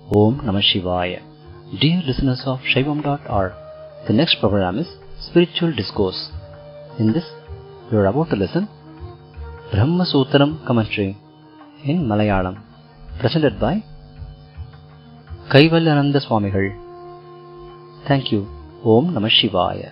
Om Namah Shivaya. Dear listeners of Shaivam.org, the next program is Spiritual Discourse. In this, you are about to listen Brahma Sutram commentary in Malayalam, presented by Kaivalyananda Swamigal. Thank you. Om Namah Shivaya.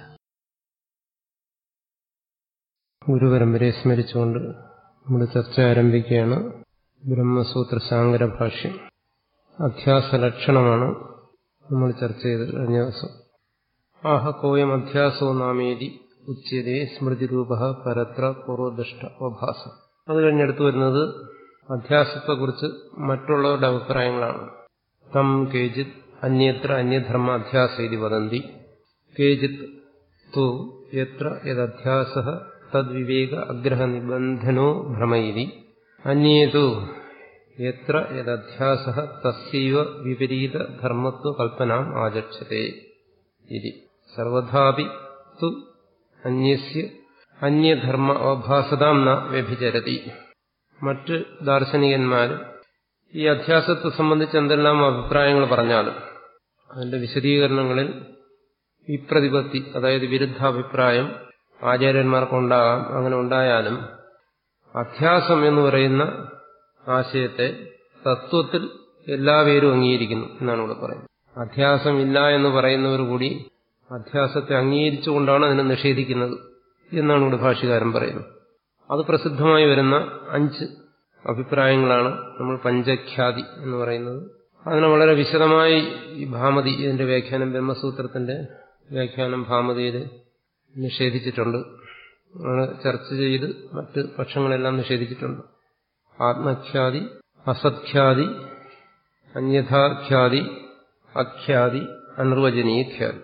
ഗുരുപരമ്പരയെ സ്മരിച്ചുകൊണ്ട് നമ്മുടെ ചർച്ച ആരംഭിക്കുകയാണ് ബ്രഹ്മസൂത്ര ശാങ്കര ഭാഷ്യം അധ്യാസ ലക്ഷണമാണ് നമ്മൾ ചർച്ച ചെയ്തത് കഴിഞ്ഞ ദിവസം ആഹ കോയം അധ്യാസോ നാമേതി ഉച്യതേ സ്മൃതിരൂപ പരത്ര പൂർവദൃഷ്ട അവഭാസ അത് കഴിഞ്ഞെടുത്തു വരുന്നത് അധ്യാസത്തെക്കുറിച്ച് മറ്റുള്ളവരുടെ അഭിപ്രായങ്ങളാണ് തം കേജിത് അന്യത്ര അന്യധർമ്മ അധ്യാസ ഇതി വദന്തി കേജിത് തു യത്ര യദധ്യാസ തദ്വിവേക അഗ്രഹ നിബന്ധനോ ഭ്രമയിതി അന്യേതു യത്ര യദധ്യാസ തസ്യൈവ വിപരീത ധർമ്മത്വ കൽപ്പനാം ആചക്ഷത്തെ ഇതി സർവഥാപി തു അന്യസ്യ അന്യധർമ്മ അവഭാസതാം ന വ്യഭിചരതി മറ്റ് ദാർശനികന്മാർ ഈ അധ്യാസത്തെ സംബന്ധിച്ച് എന്തെല്ലാം അഭിപ്രായങ്ങൾ പറഞ്ഞാലും അതിന്റെ വിശദീകരണങ്ങളിൽ വിപ്രതിപത്തി അതായത് വിരുദ്ധാഭിപ്രായം ആചാര്യന്മാർക്കുണ്ടാകാം അങ്ങനെ ഉണ്ടായാലും അധ്യാസം എന്ന് പറയുന്ന ആശയത്തെ തത്വത്തിൽ എല്ലാവരും അംഗീകരിക്കുന്നു എന്നാണ് ഇവിടെ പറയുന്നത് അധ്യാസം ഇല്ല എന്ന് പറയുന്നവർ കൂടി അധ്യാസത്തെ അംഗീകരിച്ചുകൊണ്ടാണ് അതിനെ നിഷേധിക്കുന്നത് എന്നാണ് ഇവിടെ ഭാഷ്യകാരൻ പറയുന്നത് അത് പ്രസിദ്ധമായി വരുന്ന അഞ്ച് അഭിപ്രായങ്ങളാണ് നമ്മൾ പഞ്ചഖ്യാതി എന്ന് പറയുന്നത് അതിനെ വളരെ വിശദമായി ഈ ഭാമതി ഇതിന്റെ വ്യാഖ്യാനം ബ്രഹ്മസൂത്രത്തിന്റെ വ്യാഖ്യാനം ഭാമതിയിൽ നിഷേധിച്ചിട്ടുണ്ട് ആണ് ചർച്ച ചെയ്ത് മറ്റ് പക്ഷങ്ങളെല്ലാം നിഷേധിച്ചിട്ടുണ്ട് ആത്മഖ്യാതി അസഖ്യാതി അന്യഥാഖ്യാതി അഖ്യാതി അനിർവചനീയ ഖ്യാതി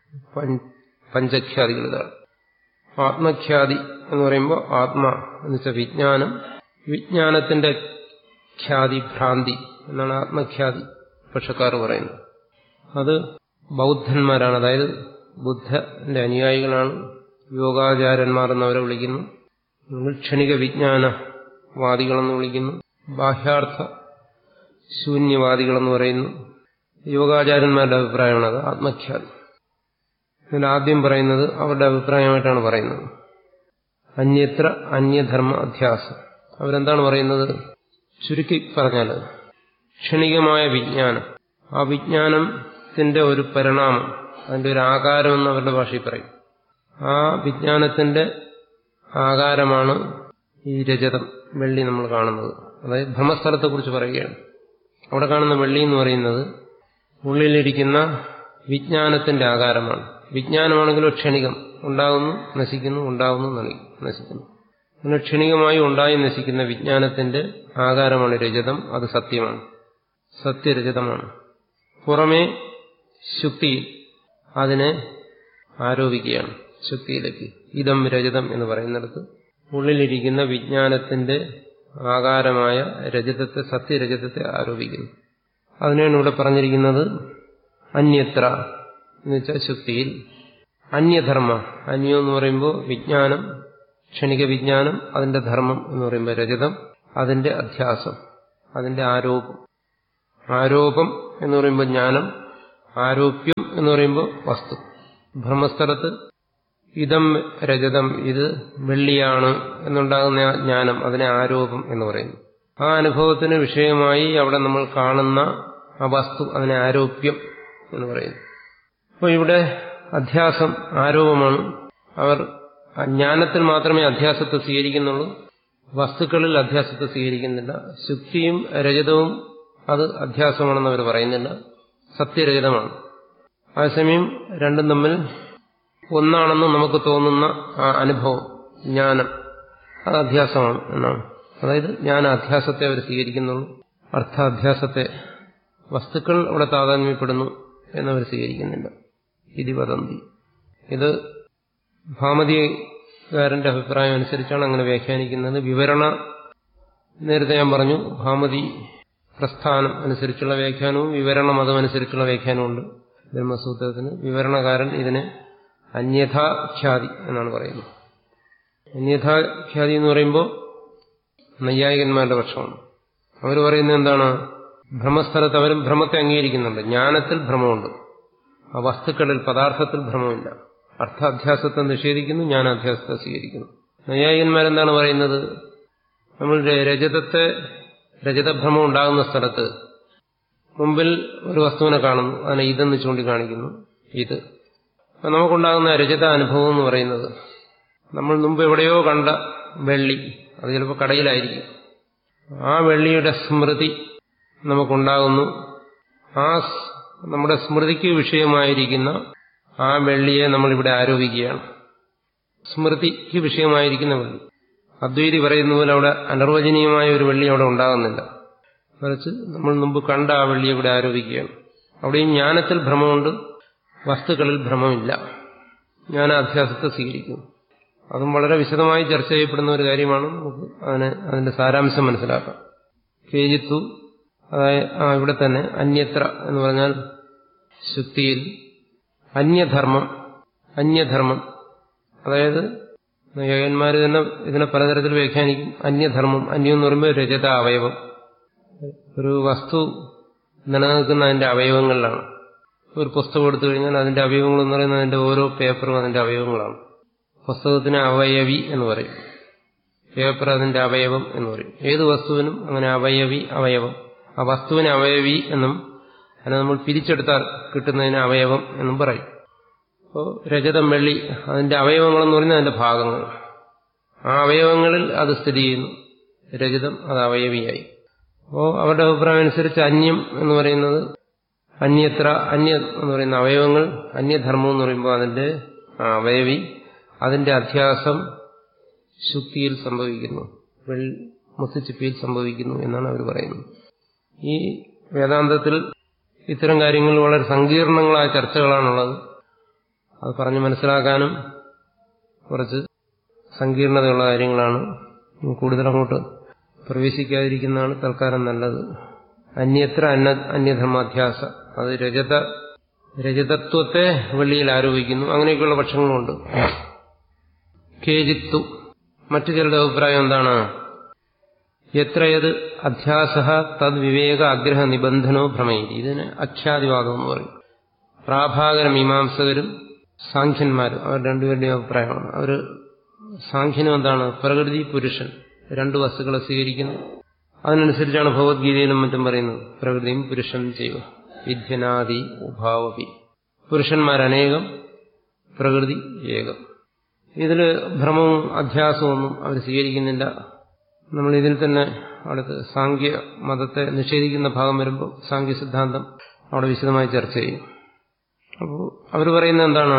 പഞ്ചഖ്യാതികൾ ഇതാണ് ആത്മഖ്യാതി എന്ന് പറയുമ്പോൾ ആത്മ എന്ന് വെച്ചാൽ വിജ്ഞാനം വിജ്ഞാനത്തിന്റെ ഖ്യാതി ഭ്രാന്തി എന്നാണ് ആത്മഖ്യാതി പക്ഷക്കാർ പറയുന്നത് അത് ബൗദ്ധന്മാരാണ് അതായത് ബുദ്ധന്റെ അനുയായികളാണ് യോഗാചാര്യന്മാർ എന്നവരെ വിളിക്കുന്നു ക്ഷണിക വിജ്ഞാനവാദികളെന്ന് വിളിക്കുന്നു ബാഹ്യാർത്ഥ ശൂന്യവാദികളെന്ന് പറയുന്നു യോഗാചാര്യന്മാരുടെ അഭിപ്രായമാണത് ആത്മഖ്യാതി ഇതിൽ ആദ്യം പറയുന്നത് അവരുടെ അഭിപ്രായമായിട്ടാണ് പറയുന്നത് അന്യത്ര അന്യധർമ്മ അധ്യാസം അവരെന്താണ് പറയുന്നത് ചുരുക്കി പറഞ്ഞാൽ ക്ഷണികമായ വിജ്ഞാനം ആ വിജ്ഞാനത്തിന്റെ ഒരു പരിണാമം അതിന്റെ ഒരു ആകാരം എന്ന് അവരുടെ ഭാഷയിൽ പറയും ആ വിജ്ഞാനത്തിന്റെ ആകാരമാണ് ഈ രജതം വെള്ളി നമ്മൾ കാണുന്നത് അതായത് ഭ്രമസ്ഥലത്തെക്കുറിച്ച് പറയുകയാണ് അവിടെ കാണുന്ന വെള്ളി എന്ന് പറയുന്നത് ഉള്ളിലിരിക്കുന്ന വിജ്ഞാനത്തിന്റെ ആകാരമാണ് വിജ്ഞാനമാണെങ്കിലും ക്ഷണികം ഉണ്ടാകുന്നു നശിക്കുന്നു ഉണ്ടാകുന്നു നശിക്കുന്നു അങ്ങനെ ക്ഷണികമായി ഉണ്ടായി നശിക്കുന്ന വിജ്ഞാനത്തിന്റെ ആകാരമാണ് രജതം അത് സത്യമാണ് സത്യരജതമാണ് പുറമേ ശുക്തിയിൽ അതിനെ ആരോപിക്കുകയാണ് ശുക്തിയിലേക്ക് ഇതം രജതം എന്ന് പറയുന്നിടത്ത് ഉള്ളിലിരിക്കുന്ന വിജ്ഞാനത്തിന്റെ ആകാരമായ രജതത്തെ സത്യരജതത്തെ ആരോപിക്കുന്നു അതിനാണ് ഇവിടെ പറഞ്ഞിരിക്കുന്നത് അന്യത്ര എന്ന് വെച്ചാൽ ശുക്തിയിൽ അന്യധർമ്മ അന്യം എന്ന് പറയുമ്പോൾ വിജ്ഞാനം ക്ഷണിക വിജ്ഞാനം അതിന്റെ ധർമ്മം എന്ന് പറയുമ്പോൾ രജതം അതിന്റെ അധ്യാസം അതിന്റെ ആരോപം ആരോപം എന്ന് പറയുമ്പോൾ ജ്ഞാനം ആരോപ്യം എന്ന് പറയുമ്പോൾ വസ്തു ബ്രഹ്മസ്ഥലത്ത് ഇതം രജതം ഇത് വെള്ളിയാണ് എന്നുണ്ടാകുന്ന ജ്ഞാനം അതിനെ ആരോപം എന്ന് പറയുന്നു ആ അനുഭവത്തിന് വിഷയമായി അവിടെ നമ്മൾ കാണുന്ന ആ വസ്തു അതിനെ ആരോപ്യം എന്ന് പറയുന്നു അപ്പോൾ ഇവിടെ അധ്യാസം ആരോപമാണ് അവർ ജ്ഞാനത്തിൽ മാത്രമേ അധ്യാസത്തെ സ്വീകരിക്കുന്നുള്ളൂ വസ്തുക്കളിൽ അധ്യാസത്തെ സ്വീകരിക്കുന്നില്ല ശുക്തിയും രജതവും അത് അധ്യാസമാണെന്ന് അവർ പറയുന്നില്ല സത്യരഹിതമാണ് അതേസമയം രണ്ടും തമ്മിൽ ഒന്നാണെന്ന് നമുക്ക് തോന്നുന്ന ആ അനുഭവം ജ്ഞാനം അത് അധ്യാസമാണ് എന്നാണ് അതായത് ജ്ഞാന അധ്യാസത്തെ അവർ സ്വീകരിക്കുന്നുള്ളൂ അർത്ഥാധ്യാസത്തെ വസ്തുക്കൾ അവിടെ താതാത്മ്യപ്പെടുന്നു എന്നവർ സ്വീകരിക്കുന്നില്ല ഇതി വദന്തി ഇത് ഭാമതികാരന്റെ അഭിപ്രായം അനുസരിച്ചാണ് അങ്ങനെ വ്യാഖ്യാനിക്കുന്നത് വിവരണ നേരത്തെ ഞാൻ പറഞ്ഞു ഭാമതി പ്രസ്ഥാനം അനുസരിച്ചുള്ള വ്യാഖ്യാനവും വിവരണ മതം അനുസരിച്ചുള്ള വ്യാഖ്യാനവുമുണ്ട് ബ്രഹ്മസൂത്രത്തിന് വിവരണകാരൻ ഇതിനെ അന്യഥാഖ്യാതി എന്നാണ് പറയുന്നത് അന്യഥാഖ്യാതി എന്ന് പറയുമ്പോൾ നൈയായികന്മാരുടെ പക്ഷമാണ് അവർ പറയുന്നത് എന്താണ് ഭ്രമസ്ഥലത്ത് അവരും ഭ്രമത്തെ അംഗീകരിക്കുന്നുണ്ട് ജ്ഞാനത്തിൽ ഭ്രമമുണ്ട് ആ വസ്തുക്കളിൽ പദാർത്ഥത്തിൽ ഭ്രമമില്ല അർത്ഥാധ്യാസത്തെ നിഷേധിക്കുന്നു ജ്ഞാനാധ്യാസത്തെ സ്വീകരിക്കുന്നു നൈയായികന്മാരെന്താണ് പറയുന്നത് നമ്മൾ രജതത്തെ രജതഭ്രമം ഉണ്ടാകുന്ന സ്ഥലത്ത് മുമ്പിൽ ഒരു വസ്തുവിനെ കാണുന്നു അതിനെ ഇതെന്ന് ചൂണ്ടിക്കാണിക്കുന്നു ഇത് അപ്പൊ നമുക്കുണ്ടാകുന്ന രജത അനുഭവം എന്ന് പറയുന്നത് നമ്മൾ മുമ്പ് എവിടെയോ കണ്ട വെള്ളി അത് ചിലപ്പോൾ കടയിലായിരിക്കും ആ വെള്ളിയുടെ സ്മൃതി നമുക്കുണ്ടാകുന്നു ആ നമ്മുടെ സ്മൃതിക്ക് വിഷയമായിരിക്കുന്ന ആ വെള്ളിയെ നമ്മളിവിടെ ആരോപിക്കുകയാണ് സ്മൃതിക്ക് വിഷയമായിരിക്കുന്ന വെള്ളി അദ്വൈതി പറയുന്ന പോലെ അവിടെ അനർവചനീയമായ ഒരു വെള്ളി അവിടെ ഉണ്ടാകുന്നില്ല മറിച്ച് നമ്മൾ മുമ്പ് കണ്ട ആ വെള്ളിയെ ഇവിടെ ആരോപിക്കുകയാണ് അവിടെയും ജ്ഞാനത്തിൽ ഭ്രമമുണ്ട് വസ്തുക്കളിൽ ഭ്രമമില്ല ജ്ഞാനാധ്യാസത്തെ സ്വീകരിക്കുന്നു അതും വളരെ വിശദമായി ചർച്ച ചെയ്യപ്പെടുന്ന ഒരു കാര്യമാണ് നമുക്ക് അതിനെ അതിന്റെ സാരാംശം മനസ്സിലാക്കാം കേജിത്തു അതായത് ആ ഇവിടെ തന്നെ അന്യത്ര എന്ന് പറഞ്ഞാൽ ശുദ്ധിയിൽ അന്യധർമ്മം അന്യധർമ്മം അതായത് യോഗന്മാർ തന്നെ ഇതിനെ പലതരത്തിൽ വ്യാഖ്യാനിക്കും അന്യധർമ്മം അന്യം എന്ന് പറയുമ്പോൾ രജത അവയവം ഒരു വസ്തു നിലനിൽക്കുന്ന അതിന്റെ അവയവങ്ങളിലാണ് ഒരു പുസ്തകം എടുത്തു കഴിഞ്ഞാൽ അതിന്റെ അവയവങ്ങൾ എന്ന് പറയുന്നത് അതിന്റെ ഓരോ പേപ്പറും അതിന്റെ അവയവങ്ങളാണ് പുസ്തകത്തിന് അവയവി എന്ന് പറയും പേപ്പർ അതിന്റെ അവയവം എന്ന് പറയും ഏത് വസ്തുവിനും അങ്ങനെ അവയവി അവയവം ആ വസ്തുവിന് അവയവി എന്നും അതിനെ നമ്മൾ പിരിച്ചെടുത്താൽ കിട്ടുന്നതിന് അവയവം എന്നും പറയും അപ്പോൾ രജതം വെള്ളി അതിന്റെ അവയവങ്ങളെന്ന് പറയുന്നത് അതിന്റെ ഭാഗങ്ങൾ ആ അവയവങ്ങളിൽ അത് സ്ഥിതി ചെയ്യുന്നു രജതം അത് അവയവിയായി അപ്പോൾ അവരുടെ അഭിപ്രായം അനുസരിച്ച് അന്യം എന്ന് പറയുന്നത് അന്യത്ര അന്യ എന്ന് പറയുന്ന അവയവങ്ങൾ അന്യധർമ്മം എന്ന് പറയുമ്പോൾ അതിന്റെ അവയവി അതിന്റെ അധ്യാസം ശുദ്ധിയിൽ സംഭവിക്കുന്നു വെൾ മുത്തുച്ചിപ്പിയിൽ സംഭവിക്കുന്നു എന്നാണ് അവർ പറയുന്നത് ഈ വേദാന്തത്തിൽ ഇത്തരം കാര്യങ്ങൾ വളരെ സങ്കീർണങ്ങളായ ചർച്ചകളാണുള്ളത് അത് പറഞ്ഞ് മനസ്സിലാക്കാനും കുറച്ച് സങ്കീർണതയുള്ള കാര്യങ്ങളാണ് കൂടുതൽ അങ്ങോട്ട് പ്രവേശിക്കാതിരിക്കുന്നതാണ് തൽക്കാലം നല്ലത് അന്യത്ര അന്ന അന്യധർമാധ്യാസ അത് രജത രജതത്വത്തെ വെള്ളിയിൽ ആരോപിക്കുന്നു അങ്ങനെയൊക്കെയുള്ള പക്ഷങ്ങളുണ്ട് കേജിത്തു മറ്റു ചിലരുടെ അഭിപ്രായം എന്താണ് എത്രയത് അധ്യാസ തദ് വിവേക ആഗ്രഹ നിബന്ധനോ ഭ്രമയി ഇതിന് അഖ്യാതിവാദം എന്ന് പറയും പ്രാഭാകര മീമാംസകരും സാഖ്യന്മാരും അവർ രണ്ടുപേരുടെയും അഭിപ്രായമാണ് അവർ സാഖ്യനും എന്താണ് പ്രകൃതി പുരുഷൻ രണ്ടു വസ്തുക്കളെ സ്വീകരിക്കുന്നു അതിനനുസരിച്ചാണ് ഭഗവത്ഗീതയിലും മറ്റും പറയുന്നത് പ്രകൃതിയും പുരുഷൻ ചെയ്യുക വിദ്യനാദി ഉഭാവപി പുരുഷന്മാരനേകം പ്രകൃതി ഏകം ഇതിൽ ഭ്രമവും അധ്യാസമൊന്നും അവർ സ്വീകരിക്കുന്നില്ല നമ്മൾ ഇതിൽ തന്നെ അടുത്ത് സാങ്ക്യ മതത്തെ നിഷേധിക്കുന്ന ഭാഗം വരുമ്പോൾ സാങ്ക്യ സിദ്ധാന്തം അവിടെ വിശദമായി ചർച്ച ചെയ്യും അപ്പോൾ അവർ പറയുന്നത് എന്താണ്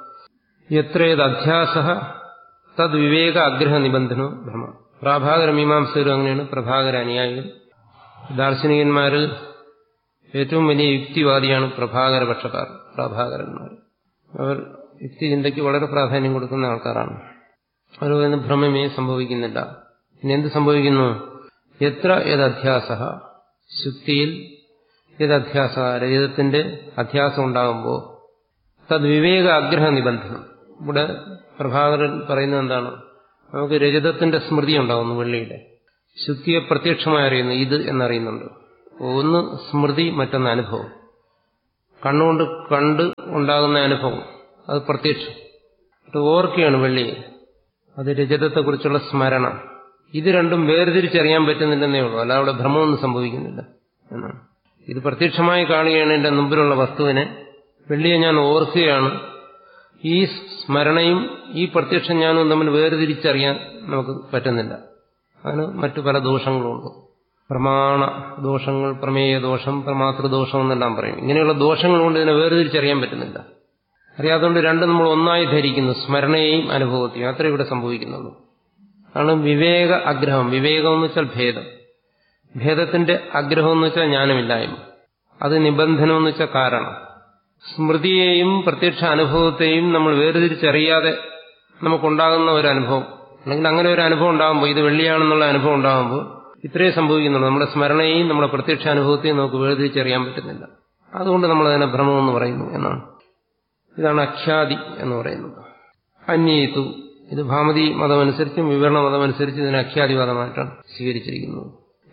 എത്രയത് അധ്യാസ തദ് വിവേക ആഗ്രഹ നിബന്ധനോ ഭ്രമ പ്രാഭാകര മീമാംസകരും അങ്ങനെയാണ് പ്രഭാകര അനുയായികൾ ദാർശനികന്മാരിൽ ഏറ്റവും വലിയ യുക്തിവാദിയാണ് പ്രഭാകര പക്ഷക്കാർ പ്രഭാകരന്മാർ അവർ യുക്തിചിന്തയ്ക്ക് വളരെ പ്രാധാന്യം കൊടുക്കുന്ന ആൾക്കാരാണ് അവർ പറയുന്ന ഭ്രമമേ സംഭവിക്കുന്നില്ല ഇനി എന്ത് സംഭവിക്കുന്നു എത്ര ഏതധ്യാസ ശുദ്ധിയിൽ ഏതധ്യാസ രജതത്തിന്റെ അധ്യാസം ഉണ്ടാകുമ്പോൾ തദ് വിവേക ആഗ്രഹ നിബന്ധനം ഇവിടെ പ്രഭാകരൻ പറയുന്നത് എന്താണ് നമുക്ക് രജതത്തിന്റെ സ്മൃതി ഉണ്ടാകുന്നു വെള്ളിയുടെ ശുദ്ധിയെ പ്രത്യക്ഷമായി അറിയുന്നു ഇത് എന്നറിയുന്നുണ്ട് ഒന്ന് സ്മൃതി മറ്റൊന്ന് അനുഭവം കണ്ണുകൊണ്ട് കണ്ട് ഉണ്ടാകുന്ന അനുഭവം അത് പ്രത്യക്ഷം അത് ഓർക്കുകയാണ് വെള്ളി അത് രജതത്തെക്കുറിച്ചുള്ള സ്മരണ ഇത് രണ്ടും വേർതിരിച്ചറിയാൻ പറ്റുന്നില്ലെന്നേ ഉള്ളൂ അല്ല അവിടെ ഭ്രമമൊന്നും സംഭവിക്കുന്നില്ല എന്നാണ് ഇത് പ്രത്യക്ഷമായി കാണുകയാണ് എന്റെ മുമ്പിലുള്ള വസ്തുവിനെ വെള്ളിയെ ഞാൻ ഓർക്കുകയാണ് ഈ സ്മരണയും ഈ പ്രത്യക്ഷം ഞാനും തമ്മിൽ വേർതിരിച്ചറിയാൻ നമുക്ക് പറ്റുന്നില്ല അതിന് മറ്റു പല ദോഷങ്ങളുണ്ട് പ്രമാണ ദോഷങ്ങൾ പ്രമേയ ദോഷം പ്രമാതൃദോഷം എന്നെല്ലാം പറയും ഇങ്ങനെയുള്ള ദോഷങ്ങൾ കൊണ്ട് ഇതിനെ വേർതിരിച്ചറിയാൻ പറ്റുന്നില്ല അറിയാത്തതുകൊണ്ട് രണ്ടും നമ്മൾ ഒന്നായി ധരിക്കുന്നു സ്മരണയെയും അനുഭവത്തെയും അത്ര ഇവിടെ സംഭവിക്കുന്നുള്ളൂ ആണ് വിവേക ആഗ്രഹം വിവേകം എന്ന് വെച്ചാൽ ഭേദം ഭേദത്തിന്റെ ആഗ്രഹം എന്ന് വെച്ചാൽ ജ്ഞാനമില്ലായ്മ അത് നിബന്ധനം എന്ന് വെച്ചാൽ കാരണം സ്മൃതിയെയും പ്രത്യക്ഷ അനുഭവത്തെയും നമ്മൾ വേർതിരിച്ചറിയാതെ നമുക്കുണ്ടാകുന്ന ഒരു അനുഭവം അല്ലെങ്കിൽ അങ്ങനെ ഒരു അനുഭവം ഉണ്ടാകുമ്പോൾ ഇത് വെള്ളിയാണെന്നുള്ള അനുഭവം ഉണ്ടാകുമ്പോൾ ഇത്രയും സംഭവിക്കുന്നുള്ളൂ നമ്മുടെ സ്മരണയെയും നമ്മുടെ പ്രത്യക്ഷ അനുഭവത്തെയും നമുക്ക് വേർതിരിച്ചറിയാൻ പറ്റുന്നില്ല അതുകൊണ്ട് നമ്മൾ അതിനെ ഭ്രമമെന്ന് പറയുന്നു എന്നാണ് ഇതാണ് അഖ്യാതി എന്ന് പറയുന്നത് അന്യേതു ഇത് ഭാമതി മതമനുസരിച്ചും വിവരണ മതമനുസരിച്ചും ഇതിനെ അഖ്യാതിവാദമായിട്ടാണ് സ്വീകരിച്ചിരിക്കുന്നത്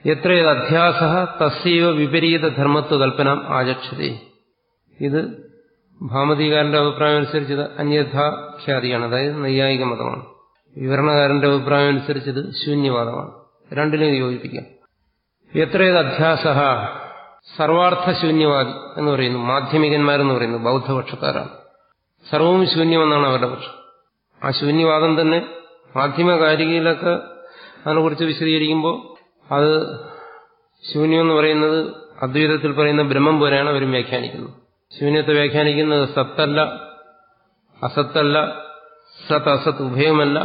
എത്രയത് അധ്യാസ തസ്സൈവ വിപരീത ധർമ്മത്വ കൽപ്പന ആചക്ഷതേ ഇത് ഭാമതികാരന്റെ അഭിപ്രായം അനുസരിച്ചത് അന്യഥാഖ്യാതിയാണ് അതായത് നൈയായിക മതമാണ് വിവരണകാരന്റെ അഭിപ്രായം അനുസരിച്ചത് ശൂന്യവാദമാണ് രണ്ടിലും യോജിപ്പിക്കാം എത്രയത് അധ്യാസ സർവാർത്ഥ ശൂന്യവാദി എന്ന് പറയുന്നു മാധ്യമികന്മാരെന്ന് പറയുന്നു ബൗദ്ധപക്ഷക്കാരാണ് സർവവും ശൂന്യമെന്നാണ് അവരുടെ പക്ഷം ആ ശൂന്യവാദം തന്നെ മാധ്യമകാരികയിലൊക്കെ അതിനെക്കുറിച്ച് വിശദീകരിക്കുമ്പോൾ അത് ശൂന്യമെന്ന് പറയുന്നത് അദ്വൈതത്തിൽ പറയുന്ന ബ്രഹ്മം പോലെയാണ് അവർ വ്യാഖ്യാനിക്കുന്നത് ശൂന്യത്തെ വ്യാഖ്യാനിക്കുന്നത് സത്തല്ല അസത്തല്ല സത് അസത്ത് ഉഭയമല്ല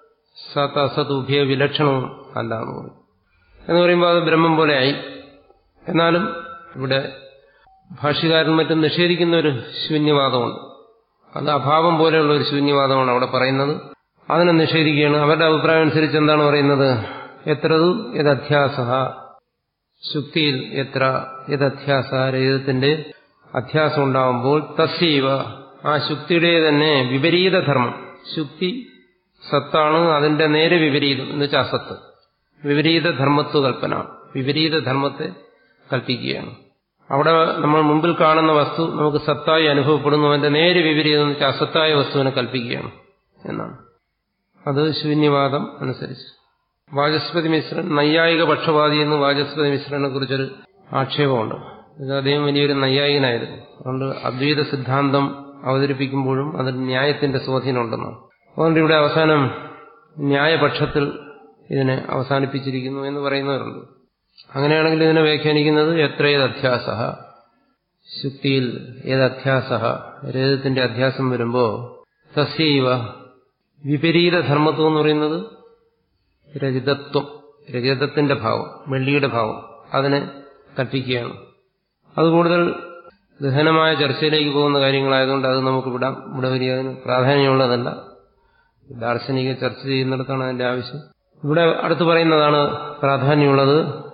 സത് അസത്ത് ഉഭയ വിലക്ഷണവും അല്ല എന്ന് പറയും എന്ന് പറയുമ്പോൾ അത് ബ്രഹ്മം പോലെയായി എന്നാലും ഇവിടെ ഭാഷ്യകാരൻ മറ്റും നിഷേധിക്കുന്ന ഒരു ശൂന്യവാദമുണ്ട് അത് അഭാവം പോലെയുള്ള ഒരു ശൂന്യവാദമാണ് അവിടെ പറയുന്നത് അതിനെ നിഷേധിക്കുകയാണ് അവരുടെ അഭിപ്രായം അനുസരിച്ച് എന്താണ് പറയുന്നത് എത്രതു യഥധ്യാസ ശുക്തിയിൽ എത്ര യഥധ്യാസ രഹിതത്തിന്റെ അധ്യാസം ഉണ്ടാവുമ്പോൾ തസ്സീവ ആ ശുക്തിയുടെ തന്നെ വിപരീത ധർമ്മം ശുക്തി സത്താണ് അതിന്റെ നേരെ വിപരീതം എന്ന് വെച്ചാൽ അസത്ത് വിപരീത ധർമ്മത്വ കൽപ്പന വിപരീത ധർമ്മത്തെ കൽപ്പിക്കുകയാണ് അവിടെ നമ്മൾ മുമ്പിൽ കാണുന്ന വസ്തു നമുക്ക് സത്തായി അനുഭവപ്പെടുന്നു അതിന്റെ നേരെ വിപരീതം എന്ന് വെച്ചാൽ അസത്തായ വസ്തുവിനെ കൽപ്പിക്കുകയാണ് എന്നാണ് അത് ശൂന്യവാദം അനുസരിച്ച് വാചസ്പതി മിശ്രൻ നൈയായിക പക്ഷപാതി എന്ന് വാചസ്പതി മിശ്രനെ കുറിച്ചൊരു ആക്ഷേപമുണ്ട് ഇത് അദ്ദേഹം വലിയൊരു നൈയായികനായിരുന്നു അതുകൊണ്ട് അദ്വൈത സിദ്ധാന്തം അവതരിപ്പിക്കുമ്പോഴും അതിൽ ന്യായത്തിന്റെ സ്വാധീനമുണ്ടെന്നാണ് അതുകൊണ്ട് ഇവിടെ അവസാനം ന്യായപക്ഷത്തിൽ ഇതിനെ അവസാനിപ്പിച്ചിരിക്കുന്നു എന്ന് പറയുന്നവരുണ്ട് അങ്ങനെയാണെങ്കിൽ ഇതിനെ വ്യാഖ്യാനിക്കുന്നത് എത്രയേത് അധ്യാസ ശുക്തിയിൽ ഏത് അധ്യാസ രജതത്തിന്റെ അധ്യാസം വരുമ്പോൾ തസ്യൈവ വിപരീത ധർമ്മത്വം എന്ന് പറയുന്നത് രജിതത്വം രജതത്തിന്റെ ഭാവം വെള്ളിയുടെ ഭാവം അതിനെ കൽപ്പിക്കുകയാണ് അത് കൂടുതൽ ഗഹനമായ ചർച്ചയിലേക്ക് പോകുന്ന കാര്യങ്ങളായതുകൊണ്ട് അത് നമുക്ക് വിടാം ഇവിടെ വലിയ അതിന് പ്രാധാന്യമുള്ളതല്ല ദാർശനിക ചർച്ച ചെയ്യുന്നിടത്താണ് അതിന്റെ ആവശ്യം ഇവിടെ അടുത്ത് പറയുന്നതാണ് പ്രാധാന്യമുള്ളത്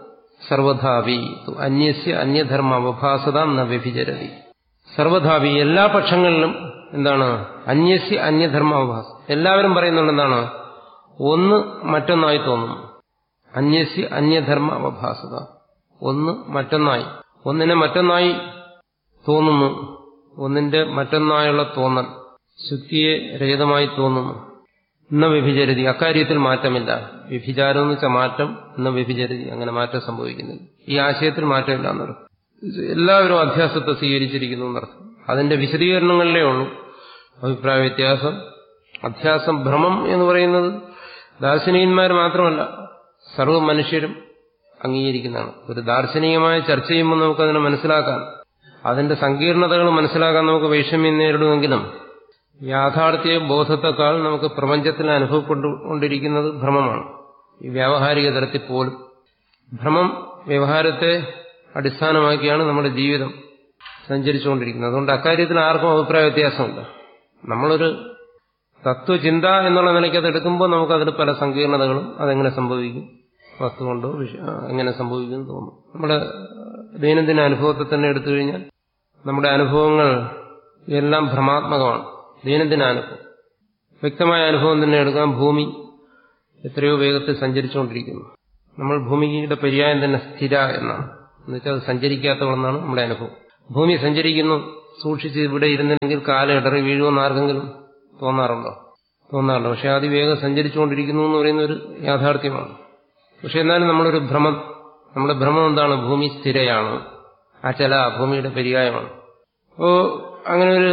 സർവധാപി അന്യസ്യ അന്യധർമ്മ അവഭാസത ന വ്യഭിചരതി സർവധാപി എല്ലാ പക്ഷങ്ങളിലും എന്താണ് അന്യസ്യ അന്യധർമ്മ അവഭാസം എല്ലാവരും പറയുന്നുണ്ട് എന്താണ് ഒന്ന് മറ്റൊന്നായി തോന്നുന്നു അന്യസ്യ അന്യധർമ്മ അവഭാസത ഒന്ന് മറ്റൊന്നായി ഒന്നിനെ മറ്റൊന്നായി തോന്നുന്നു ഒന്നിന്റെ മറ്റൊന്നായുള്ള തോന്നൽ ശുദ്ധിയെ രഹിതമായി തോന്നുന്നു എന്ന വ്യഭിചരതി അക്കാര്യത്തിൽ മാറ്റമില്ല വ്യഭിചാരം എന്ന് വെച്ചാൽ മാറ്റം എന്ന വ്യഭിചരതി അങ്ങനെ മാറ്റം സംഭവിക്കുന്നില്ല ഈ ആശയത്തിൽ മാറ്റമില്ല എന്നർത്ഥം എല്ലാവരും അധ്യാസത്തെ സ്വീകരിച്ചിരിക്കുന്നു എന്നർത്ഥം അതിന്റെ വിശദീകരണങ്ങളിലേ ഉള്ളൂ അഭിപ്രായ വ്യത്യാസം അധ്യാസം ഭ്രമം എന്ന് പറയുന്നത് ദാർശനികന്മാർ മാത്രമല്ല സർവ്വ മനുഷ്യരും അംഗീകരിക്കുന്നതാണ് ഒരു ദാർശനികമായ ചർച്ച ചെയ്യുമ്പോൾ നമുക്കതിനെ മനസ്സിലാക്കാൻ അതിന്റെ സങ്കീർണതകൾ മനസ്സിലാക്കാൻ നമുക്ക് വൈഷമ്യം നേരിടുമെങ്കിലും യാഥാർത്ഥ്യ ബോധത്തെക്കാൾ നമുക്ക് പ്രപഞ്ചത്തിൽ അനുഭവപ്പെട്ടുകൊണ്ടിരിക്കുന്നത് ഭ്രമമാണ് ഈ വ്യാവഹാരിക തലത്തിൽ പോലും ഭ്രമം വ്യവഹാരത്തെ അടിസ്ഥാനമാക്കിയാണ് നമ്മുടെ ജീവിതം സഞ്ചരിച്ചുകൊണ്ടിരിക്കുന്നത് അതുകൊണ്ട് അക്കാര്യത്തിൽ ആർക്കും അഭിപ്രായ വ്യത്യാസമില്ല നമ്മളൊരു തത്വചിന്ത എന്നുള്ള നിലയ്ക്ക് അത് എടുക്കുമ്പോൾ നമുക്കതിൽ പല സങ്കീർണതകളും അതെങ്ങനെ സംഭവിക്കും വസ്തു കൊണ്ടോ എങ്ങനെ സംഭവിക്കും എന്ന് തോന്നും നമ്മുടെ ദൈനംദിന അനുഭവത്തെ തന്നെ എടുത്തു കഴിഞ്ഞാൽ നമ്മുടെ അനുഭവങ്ങൾ എല്ലാം ഭ്രമാത്മകമാണ് ദൈനംദിന അനുഭവം വ്യക്തമായ അനുഭവം തന്നെ എടുക്കാം ഭൂമി എത്രയോ വേഗത്തിൽ സഞ്ചരിച്ചുകൊണ്ടിരിക്കുന്നു നമ്മൾ ഭൂമിയുടെ പര്യായം തന്നെ സ്ഥിര എന്നാണ് എന്നുവെച്ചാൽ അത് സഞ്ചരിക്കാത്തവളെന്നാണ് നമ്മുടെ അനുഭവം ഭൂമി സഞ്ചരിക്കുന്നു സൂക്ഷിച്ച് ഇവിടെ ഇരുന്നെങ്കിൽ കാലം ഇടറി വീഴുമെന്ന് ആർക്കെങ്കിലും തോന്നാറുണ്ടോ തോന്നാറുണ്ടോ പക്ഷെ അതിവേഗം സഞ്ചരിച്ചുകൊണ്ടിരിക്കുന്നു എന്ന് പറയുന്ന ഒരു യാഥാർത്ഥ്യമാണ് പക്ഷെ എന്നാലും നമ്മളൊരു ഭ്രമം നമ്മുടെ ഭ്രമം എന്താണ് ഭൂമി സ്ഥിരയാണ് ആ ചില ഭൂമിയുടെ പര്യായമാണ് അപ്പോ അങ്ങനെ ഒരു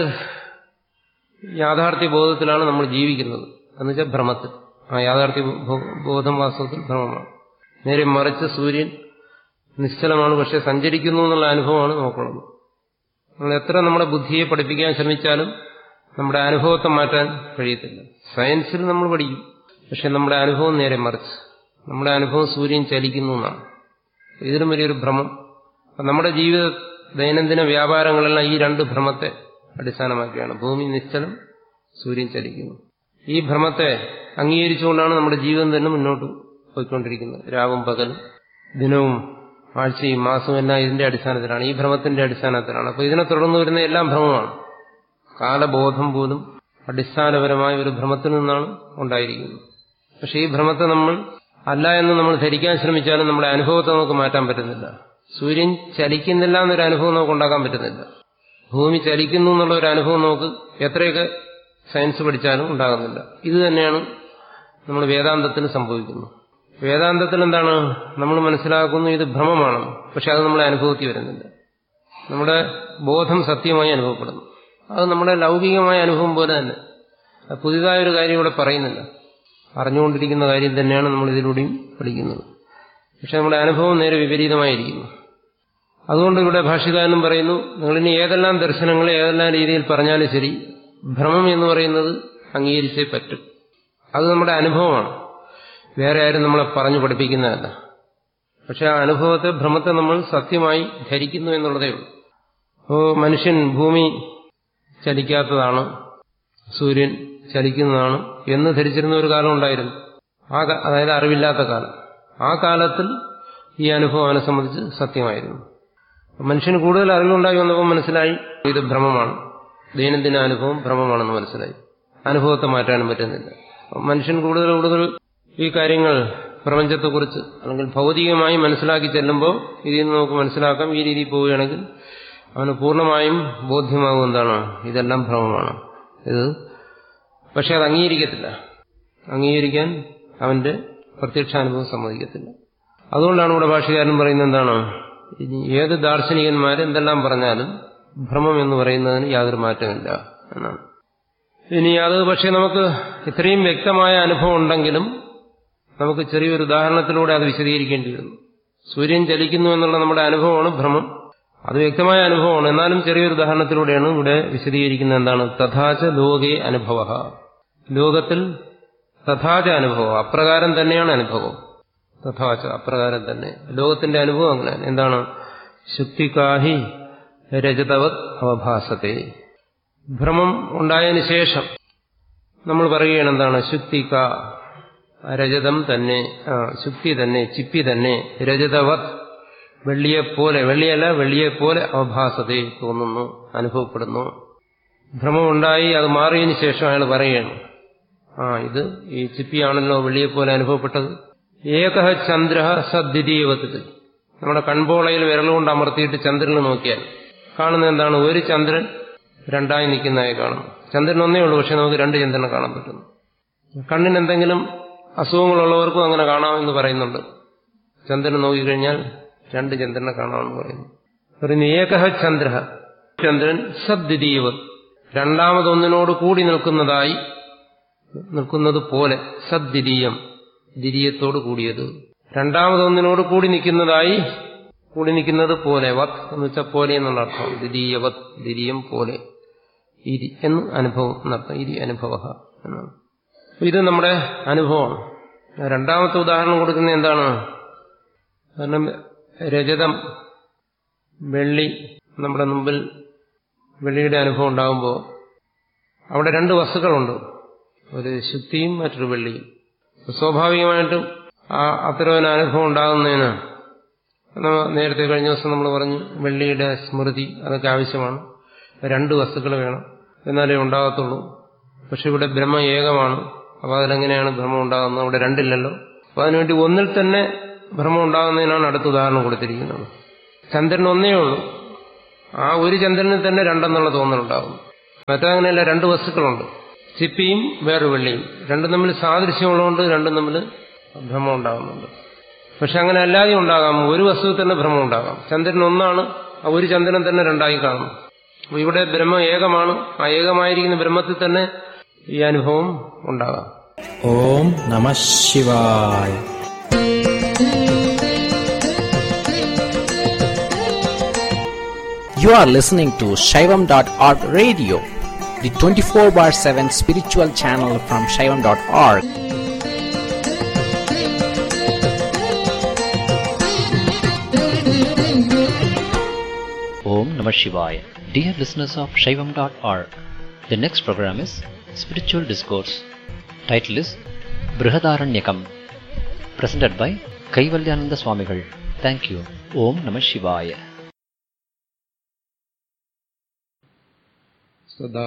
യാഥാർത്ഥ്യ ബോധത്തിലാണ് നമ്മൾ ജീവിക്കുന്നത് എന്നുവെച്ചാൽ ഭ്രമത്തിൽ ആ യാഥാർത്ഥ്യ ബോധം വാസ്തവത്തിൽ ഭ്രമമാണ് നേരെ മറിച്ച് സൂര്യൻ നിശ്ചലമാണ് പക്ഷെ സഞ്ചരിക്കുന്നു എന്നുള്ള അനുഭവമാണ് നോക്കുന്നത് നമ്മൾ എത്ര നമ്മുടെ ബുദ്ധിയെ പഠിപ്പിക്കാൻ ശ്രമിച്ചാലും നമ്മുടെ അനുഭവത്തെ മാറ്റാൻ കഴിയത്തില്ല സയൻസിൽ നമ്മൾ പഠിക്കും പക്ഷെ നമ്മുടെ അനുഭവം നേരെ മറിച്ച് നമ്മുടെ അനുഭവം സൂര്യൻ ചലിക്കുന്നു എന്നാണ് ഇതിലും വലിയൊരു ഭ്രമം നമ്മുടെ ജീവിത ദൈനംദിന വ്യാപാരങ്ങളെല്ലാം ഈ രണ്ട് ഭ്രമത്തെ അടിസ്ഥാനമാക്കിയാണ് ഭൂമി നിശ്ചലം സൂര്യൻ ചലിക്കുന്നു ഈ ഭ്രമത്തെ അംഗീകരിച്ചുകൊണ്ടാണ് നമ്മുടെ ജീവിതം തന്നെ മുന്നോട്ട് പോയിക്കൊണ്ടിരിക്കുന്നത് രാവും പകലും ദിനവും ആഴ്ചയും മാസവും എല്ലാം ഇതിന്റെ അടിസ്ഥാനത്തിലാണ് ഈ ഭ്രമത്തിന്റെ അടിസ്ഥാനത്തിലാണ് അപ്പൊ ഇതിനെ തുടർന്ന് വരുന്ന എല്ലാം ഭ്രമമാണ് കാലബോധം പോലും അടിസ്ഥാനപരമായ ഒരു ഭ്രമത്തിൽ നിന്നാണ് ഉണ്ടായിരിക്കുന്നത് പക്ഷെ ഈ ഭ്രമത്തെ നമ്മൾ അല്ല എന്ന് നമ്മൾ ധരിക്കാൻ ശ്രമിച്ചാലും നമ്മുടെ അനുഭവത്തെ നമുക്ക് മാറ്റാൻ പറ്റുന്നില്ല സൂര്യൻ ചലിക്കുന്നില്ല എന്നൊരു അനുഭവം നമുക്ക് ഉണ്ടാക്കാൻ പറ്റുന്നില്ല ഭൂമി ചലിക്കുന്നു എന്നുള്ള ഒരു അനുഭവം നമുക്ക് എത്രയൊക്കെ സയൻസ് പഠിച്ചാലും ഉണ്ടാകുന്നില്ല ഇത് തന്നെയാണ് നമ്മൾ വേദാന്തത്തിൽ സംഭവിക്കുന്നത് വേദാന്തത്തിൽ എന്താണ് നമ്മൾ മനസ്സിലാക്കുന്നു ഇത് ഭ്രമമാണ് പക്ഷെ അത് നമ്മളെ അനുഭവത്തിൽ വരുന്നില്ല നമ്മുടെ ബോധം സത്യമായി അനുഭവപ്പെടുന്നു അത് നമ്മുടെ ലൗകികമായ അനുഭവം പോലെ തന്നെ അത് പുതിയതായൊരു കാര്യം ഇവിടെ പറയുന്നില്ല അറിഞ്ഞുകൊണ്ടിരിക്കുന്ന കാര്യം തന്നെയാണ് നമ്മൾ ഇതിലൂടെയും പഠിക്കുന്നത് പക്ഷെ നമ്മുടെ അനുഭവം നേരെ വിപരീതമായിരിക്കുന്നു അതുകൊണ്ട് ഇവിടെ ഭാഷ്യകാരനും പറയുന്നു നിങ്ങളിനി ഏതെല്ലാം ദർശനങ്ങൾ ഏതെല്ലാം രീതിയിൽ പറഞ്ഞാലും ശരി ഭ്രമം എന്ന് പറയുന്നത് അംഗീകരിച്ചേ പറ്റും അത് നമ്മുടെ അനുഭവമാണ് വേറെ ആരും നമ്മളെ പറഞ്ഞു പഠിപ്പിക്കുന്നതല്ല പക്ഷെ ആ അനുഭവത്തെ ഭ്രമത്തെ നമ്മൾ സത്യമായി ധരിക്കുന്നു എന്നുള്ളതേ ഉള്ളൂ അപ്പോൾ മനുഷ്യൻ ഭൂമി ചലിക്കാത്തതാണ് സൂര്യൻ ചലിക്കുന്നതാണ് എന്ന് ധരിച്ചിരുന്ന ഒരു കാലം ഉണ്ടായിരുന്നു ആ അതായത് അറിവില്ലാത്ത കാലം ആ കാലത്തിൽ ഈ അനുഭവം അവനെ സംബന്ധിച്ച് സത്യമായിരുന്നു മനുഷ്യന് കൂടുതൽ അറിവുണ്ടായി വന്നപ്പോൾ മനസ്സിലായി ഇത് ഭ്രമമാണ് ദൈനംദിന അനുഭവം ഭ്രമമാണെന്ന് മനസ്സിലായി അനുഭവത്തെ മാറ്റാനും പറ്റുന്നില്ല മനുഷ്യൻ കൂടുതൽ കൂടുതൽ ഈ കാര്യങ്ങൾ പ്രപഞ്ചത്തെക്കുറിച്ച് അല്ലെങ്കിൽ ഭൗതികമായി മനസ്സിലാക്കി ചെല്ലുമ്പോൾ ഇതിൽ നിന്ന് നമുക്ക് മനസ്സിലാക്കാം ഈ രീതിയിൽ പോവുകയാണെങ്കിൽ അവന് പൂർണ്ണമായും ബോധ്യമാകും എന്താണ് ഇതെല്ലാം ഭ്രമമാണ് ഇത് പക്ഷെ അത് അംഗീകരിക്കത്തില്ല അംഗീകരിക്കാൻ അവന്റെ പ്രത്യക്ഷാനുഭവം സമ്മതിക്കത്തില്ല അതുകൊണ്ടാണ് ഇവിടെ ഭാഷകാരൻ പറയുന്നത് എന്താണ് ഇനി ഏത് ദാർശനികന്മാർ എന്തെല്ലാം പറഞ്ഞാലും ഭ്രമം എന്ന് പറയുന്നതിന് യാതൊരു മാറ്റമില്ല എന്നാണ് ഇനി അത് പക്ഷെ നമുക്ക് ഇത്രയും വ്യക്തമായ അനുഭവം ഉണ്ടെങ്കിലും നമുക്ക് ചെറിയൊരു ഉദാഹരണത്തിലൂടെ അത് വിശദീകരിക്കേണ്ടി വരുന്നു സൂര്യൻ ചലിക്കുന്നു എന്നുള്ള നമ്മുടെ അനുഭവമാണ് ഭ്രമം അത് വ്യക്തമായ അനുഭവമാണ് എന്നാലും ചെറിയൊരു ഉദാഹരണത്തിലൂടെയാണ് ഇവിടെ വിശദീകരിക്കുന്നത് എന്താണ് തഥാച ലോകേ അനുഭവ ലോകത്തിൽ തഥാച അനുഭവം അപ്രകാരം തന്നെയാണ് അനുഭവം തഥാച അപ്രകാരം തന്നെ ലോകത്തിന്റെ അനുഭവം അങ്ങനെ എന്താണ് ശുക്തികാഹി രജതവത് അവഭാസത്തെ ഭ്രമം ഉണ്ടായതിനു ശേഷം നമ്മൾ പറയുകയാണ് എന്താണ് ശുക്തിക രജതം തന്നെ ശുക്തി തന്നെ ചിപ്പി തന്നെ രജതവത് വെള്ളിയെപ്പോലെ വെള്ളിയല്ല വെള്ളിയെപ്പോലെ അവഭാസത തോന്നുന്നു അനുഭവപ്പെടുന്നു ഭ്രമമുണ്ടായി അത് മാറിയതിനു ശേഷം അയാൾ പറയുകയാണ് ആ ഇത് ഈ ചിപ്പിയാണല്ലോ വെള്ളിയെപ്പോലെ അനുഭവപ്പെട്ടത് ഏക ചന്ദ്ര സദ്വിതീയവത്തിൽ നമ്മുടെ കൺപോളയിൽ വിരലുകൊണ്ട് അമർത്തിയിട്ട് ചന്ദ്രനെ നോക്കിയാൽ കാണുന്നത് എന്താണ് ഒരു ചന്ദ്രൻ രണ്ടായി നിൽക്കുന്നതായി കാണും ചന്ദ്രൻ ഒന്നേ ഉള്ളൂ പക്ഷെ നമുക്ക് രണ്ട് ചന്ദ്രനെ കാണാൻ പറ്റുന്നു കണ്ണിന് എന്തെങ്കിലും അസുഖങ്ങളുള്ളവർക്കും അങ്ങനെ കാണാമെന്ന് പറയുന്നുണ്ട് ചന്ദ്രനെ നോക്കിക്കഴിഞ്ഞാൽ രണ്ട് ചന്ദ്രനെ കാണാമെന്ന് പറയുന്നു പറയുന്നു ഏകഹ ചന്ദ്ര ചന്ദ്രൻ സദ്വിതീയവ രണ്ടാമതൊന്നിനോട് കൂടി നിൽക്കുന്നതായി നിൽക്കുന്നത് പോലെ സദ്വിതീയം ദ്വിതീയത്തോട് കൂടിയത് രണ്ടാമതൊന്നിനോട് കൂടി നിൽക്കുന്നതായി കൂടി നിൽക്കുന്നത് പോലെ വത് എന്ന് വെച്ചാൽ പോലെ എന്നുള്ള അർത്ഥം ദ്വിതീയവത് ദ്വിതീയം പോലെ ഇരി എന്ന് അനുഭവം എന്നർത്ഥം ഇരി അനുഭവ എന്നാണ് ഇത് നമ്മുടെ അനുഭവമാണ് രണ്ടാമത്തെ ഉദാഹരണം കൊടുക്കുന്നത് എന്താണ് കാരണം രജതം വെള്ളി നമ്മുടെ മുമ്പിൽ വെള്ളിയുടെ അനുഭവം ഉണ്ടാകുമ്പോൾ അവിടെ രണ്ട് വസ്തുക്കളുണ്ട് ഒരു ശുദ്ധിയും മറ്റൊരു വെള്ളിയും സ്വാഭാവികമായിട്ടും ആ അത്തരം ഒരു അനുഭവം ഉണ്ടാകുന്നതിന് നേരത്തെ കഴിഞ്ഞ ദിവസം നമ്മൾ പറഞ്ഞു വെള്ളിയുടെ സ്മൃതി അതൊക്കെ ആവശ്യമാണ് രണ്ട് വസ്തുക്കൾ വേണം എന്നാലേ ഉണ്ടാകത്തുള്ളൂ പക്ഷെ ഇവിടെ ബ്രഹ്മ ഏകമാണ് അപ്പോൾ അതിലെങ്ങനെയാണ് ഭ്രമം ഉണ്ടാകുന്നത് അവിടെ രണ്ടില്ലല്ലോ അപ്പോൾ അതിനുവേണ്ടി ഒന്നിൽ തന്നെ ഭ്രമം ഉണ്ടാകുന്നതിനാണ് അടുത്ത ഉദാഹരണം കൊടുത്തിരിക്കുന്നത് ചന്ദ്രൻ ഒന്നേ ഉള്ളൂ ആ ഒരു ചന്ദ്രനിൽ തന്നെ രണ്ടെന്നുള്ള തോന്നലുണ്ടാകും മറ്റങ്ങനെയല്ല രണ്ട് വസ്തുക്കളുണ്ട് ചിപ്പിയും വേറൊരു വെള്ളിയും രണ്ടും തമ്മിൽ സാദൃശ്യമുള്ളതുകൊണ്ട് രണ്ടും തമ്മിൽ ഭ്രമം ഉണ്ടാകുന്നുണ്ട് പക്ഷെ അങ്ങനെ അല്ലാതെ ഉണ്ടാകാം ഒരു വസ്തുവിൽ തന്നെ ഭ്രമം ഉണ്ടാകാം ചന്ദ്രൻ ഒന്നാണ് ആ ഒരു ചന്ദ്രൻ തന്നെ രണ്ടായി കാണും അപ്പോൾ ഇവിടെ ബ്രഹ്മം ഏകമാണ് ആ ഏകമായിരിക്കുന്ന ബ്രഹ്മത്തിൽ തന്നെ ഈ അനുഭവം ഉണ്ടാകാം ഓം നമ ശിവായ You are listening to Shaivam.org radio, the 24 bar 7 spiritual channel from Shaivam.org. Om Namah Shivaya. Dear listeners of Shaivam.org, the next program is Spiritual Discourse. Title is Brihadaranyakam. Presented by Kaivalyananda Swamigal. Thank you. Om Namah Shivaya. സദാ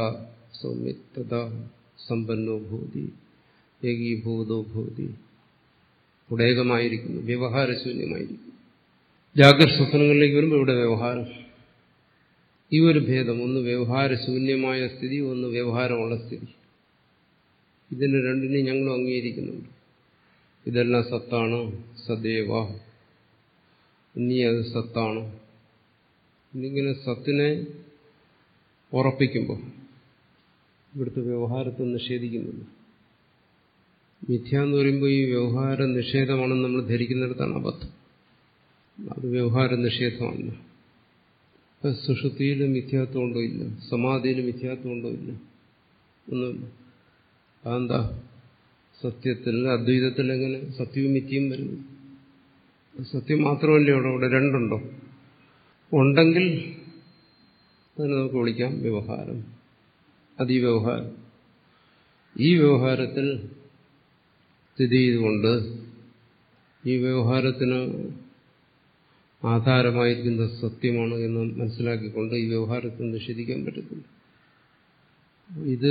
സൗമ്യത്തദാ സമ്പന്നോ ഭൂതി ഏകീഭൂതോ ഭൂതി ഉടേകമായിരിക്കുന്നു വ്യവഹാരശൂന്യമായിരിക്കുന്നു ജാഗ്രത സ്വപ്നങ്ങളിലേക്ക് വരുമ്പോൾ ഇവിടെ വ്യവഹാരം ഈ ഒരു ഭേദം ഒന്ന് വ്യവഹാരശൂന്യമായ സ്ഥിതി ഒന്ന് വ്യവഹാരമുള്ള സ്ഥിതി ഇതിന് രണ്ടിനെയും ഞങ്ങളും അംഗീകരിക്കുന്നുണ്ട് ഇതെല്ലാം സത്താണ് സദേവ നീ അത് സത്താണ് എന്നിങ്ങനെ സത്തിനെ ഉറപ്പിക്കുമ്പോൾ ഇവിടുത്തെ വ്യവഹാരത്തെ നിഷേധിക്കുന്നില്ല മിഥ്യ എന്ന് പറയുമ്പോൾ ഈ വ്യവഹാര നിഷേധമാണെന്ന് നമ്മൾ ധരിക്കുന്നിടത്താണ് അബദ്ധം അത് വ്യവഹാര നിഷേധമല്ല സുഷുതിയിൽ മിഥ്യാത്വം ഉണ്ടോ ഇല്ല സമാധിയിൽ മിഥ്യാത്വം ഉണ്ടോ ഇല്ല ഒന്നുമില്ല അതെന്താ സത്യത്തിൽ അദ്വൈതത്തിൽ എങ്ങനെ സത്യവും മിഥ്യയും വരുന്നു സത്യം മാത്രമല്ലേ ഉള്ളൂ അവിടെ രണ്ടുണ്ടോ ഉണ്ടെങ്കിൽ അതിനെ നമുക്ക് വിളിക്കാം വ്യവഹാരം അത് ഈ വ്യവഹാരം ഈ വ്യവഹാരത്തിൽ സ്ഥിതി ചെയ്തുകൊണ്ട് ഈ വ്യവഹാരത്തിന് ആധാരമായിരിക്കുന്ന സത്യമാണ് എന്ന് മനസ്സിലാക്കിക്കൊണ്ട് ഈ വ്യവഹാരത്തെ നിഷേധിക്കാൻ പറ്റത്തില്ല ഇത്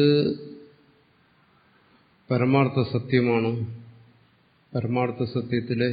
പരമാർത്ഥ സത്യമാണ് പരമാർത്ഥ സത്യത്തിലെ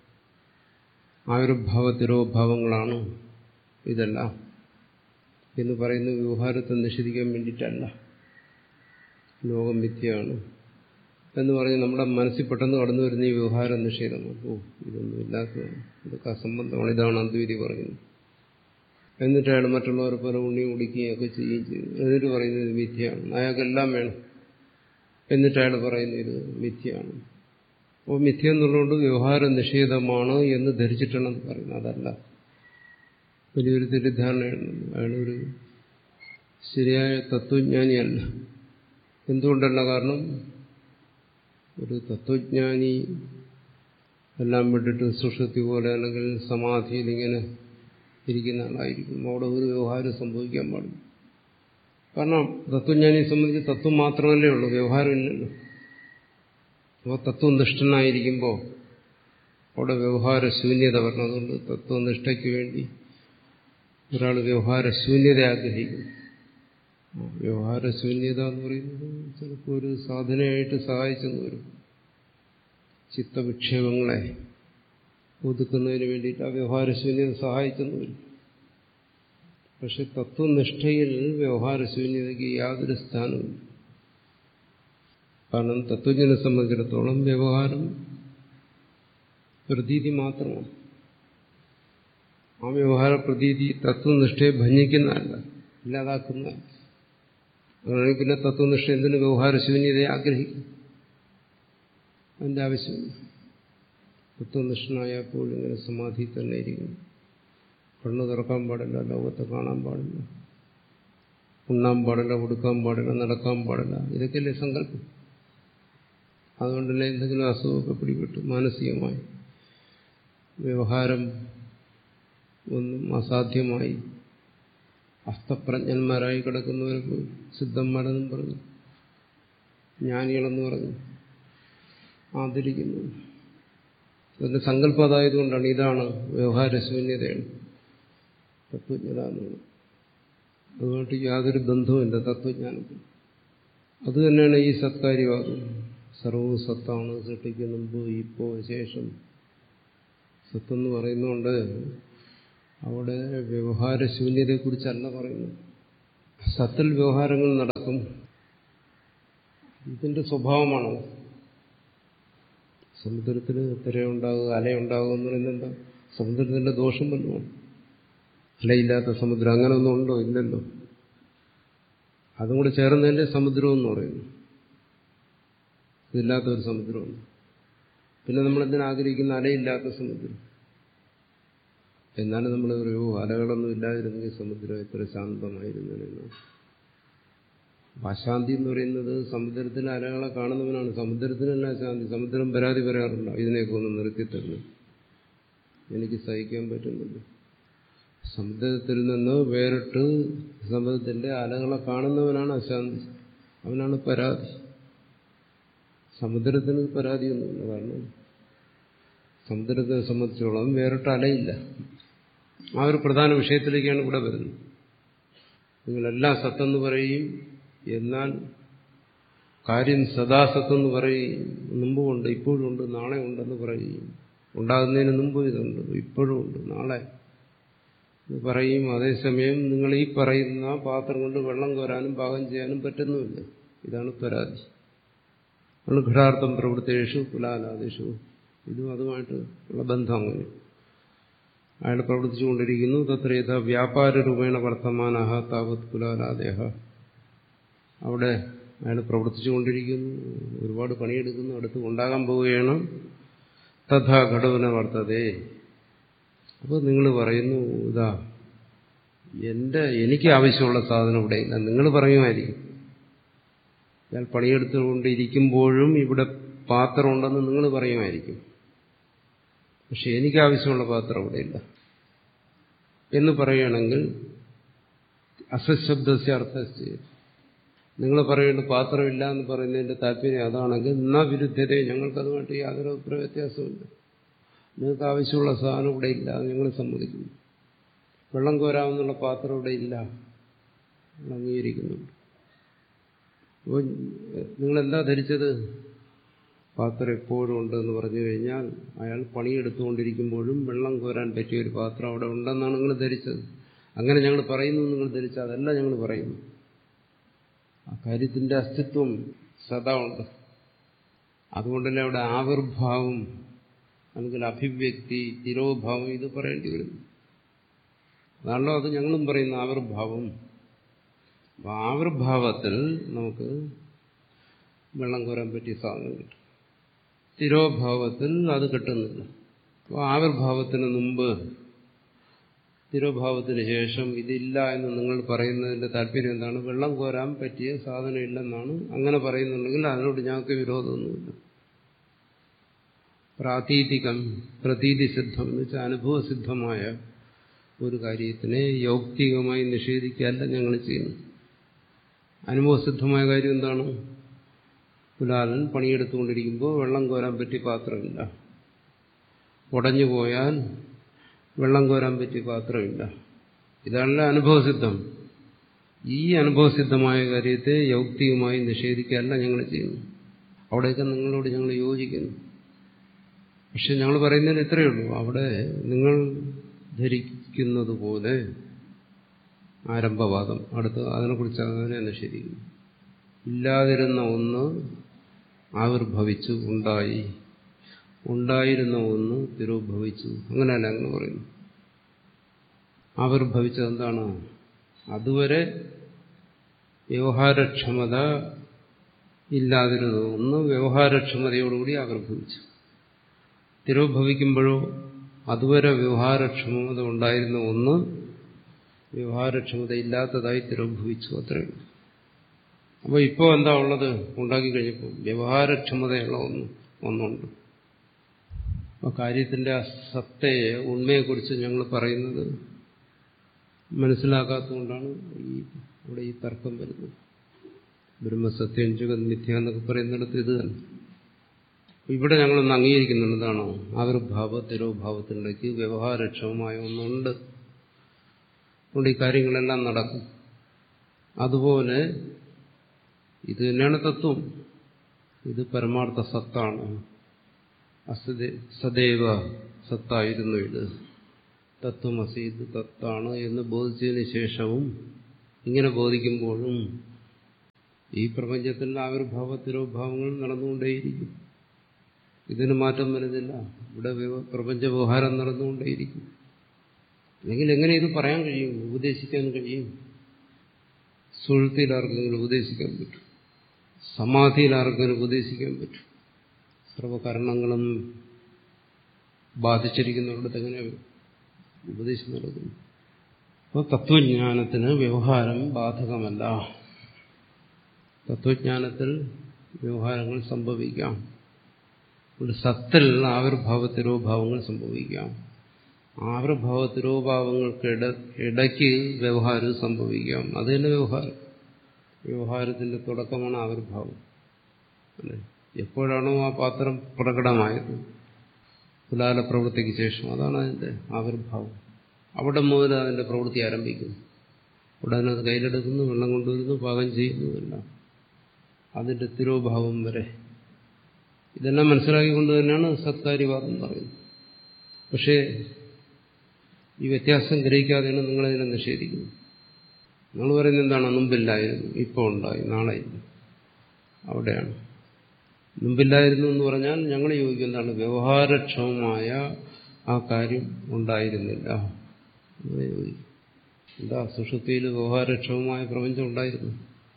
ആവിർഭാവത്തിരോഭാവങ്ങളാണ് ഇതെല്ലാം എന്ന് പറയുന്ന വ്യവഹാരത്തെ നിഷേധിക്കാൻ വേണ്ടിയിട്ടല്ല ലോകം മിഥ്യയാണ് എന്ന് പറഞ്ഞ് നമ്മുടെ മനസ്സിൽ പെട്ടെന്ന് കടന്നു വരുന്ന ഈ വ്യവഹാര നിഷേധമാണ് ഓ ഇതൊന്നും ഇല്ലാത്തതാണ് ഇതൊക്കെ അസംബന്ധമാണ് ഇതാണ് അദ്വൈതി പറയുന്നത് എന്നിട്ട് അയാൾ മറ്റുള്ളവരെ പോലെ ഉണ്ണി കുടിക്കുകയും ഒക്കെ ചെയ്യുകയും ചെയ്തു എന്നിട്ട് പറയുന്നത് ഇത് മിഥ്യയാണ് അയാൾക്കെല്ലാം വേണം എന്നിട്ട് അയാൾ പറയുന്നത് ഇത് മിഥ്യയാണ് അപ്പോൾ മിഥ്യ എന്നുള്ളതുകൊണ്ട് വ്യവഹാര നിഷേധമാണ് എന്ന് ധരിച്ചിട്ടാണ് പറയുന്നത് അതല്ല വലിയൊരു തെറ്റിദ്ധാരണയാണ് അയാളൊരു ശരിയായ തത്വജ്ഞാനിയല്ല എന്തുകൊണ്ടല്ല കാരണം ഒരു തത്വജ്ഞാനി എല്ലാം വിട്ടിട്ട് സുഷൃത്തി പോലെ അല്ലെങ്കിൽ സമാധിയിൽ ഇങ്ങനെ ഇരിക്കുന്ന ആളായിരിക്കും അവിടെ ഒരു വ്യവഹാരം സംഭവിക്കാൻ പാടില്ല കാരണം തത്വജ്ഞാനിയെ സംബന്ധിച്ച് തത്വം മാത്രമല്ലേ ഉള്ളൂ വ്യവഹാരമില്ലല്ലോ അപ്പോൾ തത്വനിഷ്ഠനായിരിക്കുമ്പോൾ അവിടെ വ്യവഹാര ശൂന്യത വരണം അതുകൊണ്ട് തത്വനിഷ്ഠയ്ക്ക് വേണ്ടി ഒരാൾ വ്യവഹാര ശൂന്യത ആഗ്രഹിക്കും വ്യവഹാര ശൂന്യത എന്ന് പറയുന്നത് ചിലപ്പോൾ ഒരു സാധനയായിട്ട് സഹായിച്ചെന്ന് വരും ചിത്തവിക്ഷേപങ്ങളെ ഒതുക്കുന്നതിന് വേണ്ടിയിട്ട് ആ വ്യവഹാര ശൂന്യത സഹായിച്ചെന്ന് വരും പക്ഷെ തത്വനിഷ്ഠയിൽ വ്യവഹാര ശൂന്യതയ്ക്ക് യാതൊരു സ്ഥാനവും കാരണം തത്വജ്ഞനെ സംബന്ധിച്ചിടത്തോളം വ്യവഹാരം പ്രതീതി മാത്രമാണ് ആ വ്യവഹാര പ്രതീതി തത്വനിഷ്ഠയെ ഭഞ്ജിക്കുന്നതല്ല ഇല്ലാതാക്കുന്നതല്ല അങ്ങനെയാണെങ്കിൽ പിന്നെ തത്വനിഷ്ഠ എന്തിന് വ്യവഹാരശൂന്യതയെ ആഗ്രഹിക്കും അതിൻ്റെ ആവശ്യമില്ല തത്വനിഷ്ഠനായപ്പോൾ ഇങ്ങനെ സമാധി തന്നെ ഇരിക്കുന്നു കണ്ണു തുറക്കാൻ പാടില്ല ലോകത്തെ കാണാൻ പാടില്ല ഉണ്ണാൻ പാടില്ല ഉടുക്കാൻ പാടില്ല നടക്കാൻ പാടില്ല ഇതൊക്കെയല്ലേ സങ്കല്പം അതുകൊണ്ടല്ലേ എന്തെങ്കിലും അസുഖമൊക്കെ പിടിപെട്ടു മാനസികമായി വ്യവഹാരം ഒന്നും അസാധ്യമായി അസ്തപ്രജ്ഞന്മാരായി കിടക്കുന്നവർക്ക് സിദ്ധന്മാരെന്നും പറഞ്ഞു ജ്ഞാനികളെന്ന് പറഞ്ഞു ആദരിക്കുന്നു അതിന്റെ സങ്കല്പം അതായതുകൊണ്ടാണ് ഇതാണ് വ്യവഹാരശൂന്യതയാണ് തത്വജ്ഞത എന്നുള്ളത് അതുകൊണ്ട് യാതൊരു ബന്ധവുമില്ല തത്വജ്ഞാനത്തിൽ അത് തന്നെയാണ് ഈ സത്കാര്യവാദം സർവവും സത്താണ് സൃഷ്ടിക്ക് മുമ്പ് ഇപ്പോ ശേഷം സത്തെന്ന് പറയുന്നതുകൊണ്ട് അവിടെ വ്യവഹാരശൂന്യതയെക്കുറിച്ചല്ല പറയുന്നത് സത്തിൽ വ്യവഹാരങ്ങൾ നടക്കും ഇതിന്റെ സ്വഭാവമാണ് സമുദ്രത്തിൽ തിരയുണ്ടാകുക അലയുണ്ടാകുക എന്ന് പറയുന്നത് എന്താ സമുദ്രത്തിന്റെ ദോഷം വല്ലതുമാണ് അലയില്ലാത്ത സമുദ്രം അങ്ങനെ ഒന്നും ഉണ്ടോ ഇല്ലല്ലോ അതും കൂടെ ചേർന്നതിന്റെ സമുദ്രം എന്ന് പറയുന്നു ഇതില്ലാത്ത ഒരു സമുദ്രമുണ്ട് പിന്നെ നമ്മൾ എന്തിനാഗ്രഹിക്കുന്ന അലയില്ലാത്ത സമുദ്രം എന്നാലും നമ്മൾ ഒരു അലകളൊന്നും ഇല്ലാതിരുന്നെങ്കിൽ സമുദ്രം എത്ര ശാന്തമായിരുന്നതെന്ന് അശാന്തി എന്ന് പറയുന്നത് സമുദ്രത്തിൽ അലകളെ കാണുന്നവനാണ് സമുദ്രത്തിനല്ല ശാന്തി സമുദ്രം പരാതി പറയാറുണ്ടോ ഇതിനെയൊക്കെ ഒന്ന് നിർത്തിത്തരുന്നു എനിക്ക് സഹിക്കാൻ പറ്റുന്നില്ല സമുദ്രത്തിൽ നിന്ന് വേറിട്ട് സമുദ്രത്തിന്റെ അലകളെ കാണുന്നവനാണ് അശാന്തി അവനാണ് പരാതി സമുദ്രത്തിന് പരാതിയൊന്നുമില്ല കാരണം സമുദ്രത്തെ സംബന്ധിച്ചോളം വേറിട്ട് അലയില്ല ആ ഒരു പ്രധാന വിഷയത്തിലേക്കാണ് ഇവിടെ വരുന്നത് നിങ്ങളെല്ലാം സത്തെന്ന് പറയും എന്നാൽ കാര്യം സദാസത്തെന്ന് പറയും മുമ്പുമുണ്ട് ഇപ്പോഴും ഉണ്ട് നാളെ ഉണ്ടെന്ന് പറയും ഉണ്ടാകുന്നതിന് മുമ്പ് ഇതുണ്ട് ഇപ്പോഴും ഉണ്ട് നാളെ എന്ന് പറയും അതേസമയം നിങ്ങൾ ഈ പറയുന്ന പാത്രം കൊണ്ട് വെള്ളം കോരാനും പാകം ചെയ്യാനും പറ്റുന്നുമില്ല ഇതാണ് പരാതി ആണ് ഘടാർത്ഥം പ്രവൃത്തിയേഷു കുലാലാദേശു ഇതും അതുമായിട്ട് ഉള്ള ബന്ധം അങ്ങനെ അയാൾ പ്രവർത്തിച്ചുകൊണ്ടിരിക്കുന്നു തത്ര യഥ വ്യാപാര രൂപേണ വർത്തമാനഹ താവത് കുലാലാദേഹ അവിടെ അയാൾ പ്രവർത്തിച്ചുകൊണ്ടിരിക്കുന്നു ഒരുപാട് പണിയെടുക്കുന്നു അടുത്ത് ഉണ്ടാകാൻ പോവുകയാണ് തഥാ ഘടവന വർത്തതേ അപ്പോൾ നിങ്ങൾ പറയുന്നു ഇതാ എന്റെ എനിക്ക് ആവശ്യമുള്ള സാധനം ഇവിടെ ഇല്ല നിങ്ങൾ പറയുമായിരിക്കും ഞാൻ പണിയെടുത്തുകൊണ്ടിരിക്കുമ്പോഴും ഇവിടെ പാത്രം ഉണ്ടെന്ന് നിങ്ങൾ പറയുമായിരിക്കും പക്ഷെ എനിക്ക് ആവശ്യമുള്ള പാത്രം ഇവിടെ ഇല്ല എന്ന് പറയുകയാണെങ്കിൽ അസശബ്ദസ്യ അർത്ഥസ്യ നിങ്ങൾ പറയേണ്ട പാത്രമില്ല എന്ന് പറയുന്നതിന്റെ താല്പര്യം അതാണെങ്കിൽ എന്നാ വിരുദ്ധതയെ ഞങ്ങൾക്കതുമായിട്ട് യാതൊരു അഭിപ്രായ വ്യത്യാസമില്ല നിങ്ങൾക്ക് ആവശ്യമുള്ള സാധനം ഇവിടെ ഇല്ല അത് ഞങ്ങൾ സമ്മതിക്കുന്നു വെള്ളം കോരാമെന്നുള്ള പാത്രം ഇവിടെ ഇല്ല നിങ്ങൾ അംഗീകരിക്കുന്നുണ്ട് അപ്പോൾ നിങ്ങൾ എന്താ ധരിച്ചത് പാത്രം എപ്പോഴും ഉണ്ടെന്ന് പറഞ്ഞു കഴിഞ്ഞാൽ അയാൾ പണിയെടുത്തുകൊണ്ടിരിക്കുമ്പോഴും വെള്ളം കോരാൻ പറ്റിയ ഒരു പാത്രം അവിടെ ഉണ്ടെന്നാണ് നിങ്ങൾ ധരിച്ചത് അങ്ങനെ ഞങ്ങൾ പറയുന്നു നിങ്ങൾ ധരിച്ചത് അതല്ല ഞങ്ങൾ പറയുന്നു ആ കാര്യത്തിന്റെ അസ്തിത്വം സദാ ഉണ്ട് അതുകൊണ്ടല്ലേ അവിടെ ആവിർഭാവം അല്ലെങ്കിൽ അഭിവ്യക്തി തിരോഭാവം ഇത് പറയേണ്ടി വരുന്നു അതാണല്ലോ അത് ഞങ്ങളും പറയുന്ന ആവിർഭാവം അപ്പൊ ആവിർഭാവത്തിൽ നമുക്ക് വെള്ളം കോരാൻ പറ്റിയ സാധനം കിട്ടും തിരോഭാവത്തിൽ അത് കിട്ടുന്നില്ല അപ്പോൾ ആവിർഭാവത്തിന് മുമ്പ് തിരോഭാവത്തിന് ശേഷം ഇതില്ല എന്ന് നിങ്ങൾ പറയുന്നതിന്റെ താല്പര്യം എന്താണ് വെള്ളം കോരാൻ പറ്റിയ സാധനം ഇല്ലെന്നാണ് അങ്ങനെ പറയുന്നുണ്ടെങ്കിൽ അതിനോട് ഞങ്ങൾക്ക് വിരോധമൊന്നുമില്ല പ്രാതീതികം പ്രതീതി സിദ്ധം എന്ന് വെച്ചാൽ അനുഭവസിദ്ധമായ ഒരു കാര്യത്തിനെ യൗക്തികമായി നിഷേധിക്കുകയല്ല ഞങ്ങൾ ചെയ്യുന്നു അനുഭവസിദ്ധമായ കാര്യം എന്താണ് കുലാലൻ പണിയെടുത്തുകൊണ്ടിരിക്കുമ്പോൾ വെള്ളം കോരാൻ പറ്റിയ പാത്രമില്ല ഉടഞ്ഞു പോയാൽ വെള്ളം കോരാൻ പറ്റിയ പാത്രമില്ല ഇതല്ല അനുഭവസിദ്ധം ഈ അനുഭവസിദ്ധമായ കാര്യത്തെ യൗക്തികമായി നിഷേധിക്കുകയല്ല ഞങ്ങൾ ചെയ്യുന്നു അവിടെയൊക്കെ നിങ്ങളോട് ഞങ്ങൾ യോജിക്കുന്നു പക്ഷെ ഞങ്ങൾ പറയുന്നതിന് ഇത്രയേ ഉള്ളൂ അവിടെ നിങ്ങൾ ധരിക്കുന്നത് പോലെ ആരംഭവാദം അടുത്ത് അതിനെക്കുറിച്ച് അതിനെ നിഷേധിക്കുന്നു ഇല്ലാതിരുന്ന ഒന്ന് ആവിർഭവിച്ചു ഉണ്ടായി ഉണ്ടായിരുന്ന ഒന്ന് തിരോഭവിച്ചു അങ്ങനെയല്ല അങ്ങനെ പറയുന്നു ആവിർഭവിച്ചത് എന്താണ് അതുവരെ വ്യവഹാരക്ഷമത ഇല്ലാതിരുന്ന ഒന്ന് വ്യവഹാരക്ഷമതയോടുകൂടി ആവിർഭവിച്ചു തിരോഭവിക്കുമ്പോഴോ അതുവരെ വ്യവഹാരക്ഷമത ഉണ്ടായിരുന്ന ഒന്ന് വ്യവഹാരക്ഷമത ഇല്ലാത്തതായി തിരോഭവിച്ചു അത്രയും അപ്പോൾ ഇപ്പോൾ എന്താ ഉള്ളത് ഉണ്ടാക്കി കഴിഞ്ഞപ്പോൾ വ്യവഹാരക്ഷമതയുള്ള ഒന്ന് ഒന്നുണ്ട് അപ്പോൾ കാര്യത്തിന്റെ ആ സത്തയെ ഉണ്മയെക്കുറിച്ച് ഞങ്ങൾ പറയുന്നത് മനസ്സിലാക്കാത്തതുകൊണ്ടാണ് ഈ ഇവിടെ ഈ തർക്കം വരുന്നത് ബ്രഹ്മസത്യം ജഗത് മിഥ്യ എന്നൊക്കെ പറയുന്നിടത്ത് ഇത് തന്നെ ഇവിടെ ഞങ്ങളൊന്ന് അംഗീകരിക്കുന്നുണ്ട് എന്താണോ ആവിർഭാവ തിരോഭാവത്തിലേക്ക് വ്യവഹാരക്ഷമമായ ഒന്നുണ്ട് അതുകൊണ്ട് ഈ കാര്യങ്ങളെല്ലാം നടക്കും അതുപോലെ ഇത് തന്നെയാണ് തത്വം ഇത് പരമാർത്ഥ സത്താണ് അസദേ സദൈവ സത്തായിരുന്നു ഇത് തത്വമസി ഇത് തത്താണ് എന്ന് ബോധിച്ചതിന് ശേഷവും ഇങ്ങനെ ബോധിക്കുമ്പോഴും ഈ പ്രപഞ്ചത്തിൽ ആവിർഭാവ തിരോഭാവങ്ങൾ നടന്നുകൊണ്ടേയിരിക്കും ഇതിന് മാറ്റം വരുന്നില്ല ഇവിടെ പ്രപഞ്ച വ്യവഹാരം നടന്നുകൊണ്ടേയിരിക്കും അല്ലെങ്കിൽ എങ്ങനെ ഇത് പറയാൻ കഴിയും ഉപദേശിക്കാൻ കഴിയും സുഹൃത്തിയിൽ ആർക്കെങ്കിലും ഉപദേശിക്കാൻ പറ്റും സമാധിയിൽ ആർക്കെങ്കിലും ഉപദേശിക്കാൻ പറ്റും സർവകരണങ്ങളും ബാധിച്ചിരിക്കുന്നിടത്ത് എങ്ങനെ ഉപദേശം നടക്കുന്നു അപ്പോൾ തത്വജ്ഞാനത്തിന് വ്യവഹാരം ബാധകമല്ല തത്വജ്ഞാനത്തിൽ വ്യവഹാരങ്ങൾ സംഭവിക്കാം ഒരു സത്തിൽ ആവിർഭാവ തിരോഭാവങ്ങൾ സംഭവിക്കാം ആവിർഭാവ തിരോഭാവങ്ങൾക്ക് ഇട ഇടയ്ക്ക് വ്യവഹാരം സംഭവിക്കാം അത് തന്നെ വ്യവഹാരം വ്യവഹാരത്തിന്റെ തുടക്കമാണ് ആവിർഭാവം അല്ലേ എപ്പോഴാണോ ആ പാത്രം പ്രകടമായത് കുലാല പ്രവൃത്തിക്ക് ശേഷം അതാണ് അതിന്റെ ആവിർഭാവം അവിടെ മുതൽ അതിന്റെ പ്രവൃത്തി ആരംഭിക്കുന്നു ഉടനെ അത് കയ്യിലെടുക്കുന്നു വെള്ളം കൊണ്ടുവരുന്നു പാകം ചെയ്യുന്നു എല്ലാം അതിന്റെ തിരോഭാവം വരെ ഇതെല്ലാം മനസ്സിലാക്കിക്കൊണ്ട് തന്നെയാണ് സത്കാര്യവാദം പറയുന്നത് പക്ഷേ ഈ വ്യത്യാസം ഗ്രഹിക്കാതെയാണ് നിങ്ങളതിനെ നിഷേധിക്കുന്നത് നിങ്ങൾ പറയുന്നത് എന്താണ് മുമ്പില്ലായിരുന്നു ഇപ്പോൾ ഉണ്ടായി നാളെ ഇല്ല അവിടെയാണ് മുമ്പില്ലായിരുന്നു എന്ന് പറഞ്ഞാൽ ഞങ്ങൾ ചോദിക്കുന്നതാണ് വ്യവഹാരക്ഷമമായ ആ കാര്യം ഉണ്ടായിരുന്നില്ല അങ്ങനെ ചോദിക്കും എന്താ സുഷുപ്തിയിൽ വ്യവഹാരക്ഷമമായ പ്രപഞ്ചം ഉണ്ടായിരുന്നു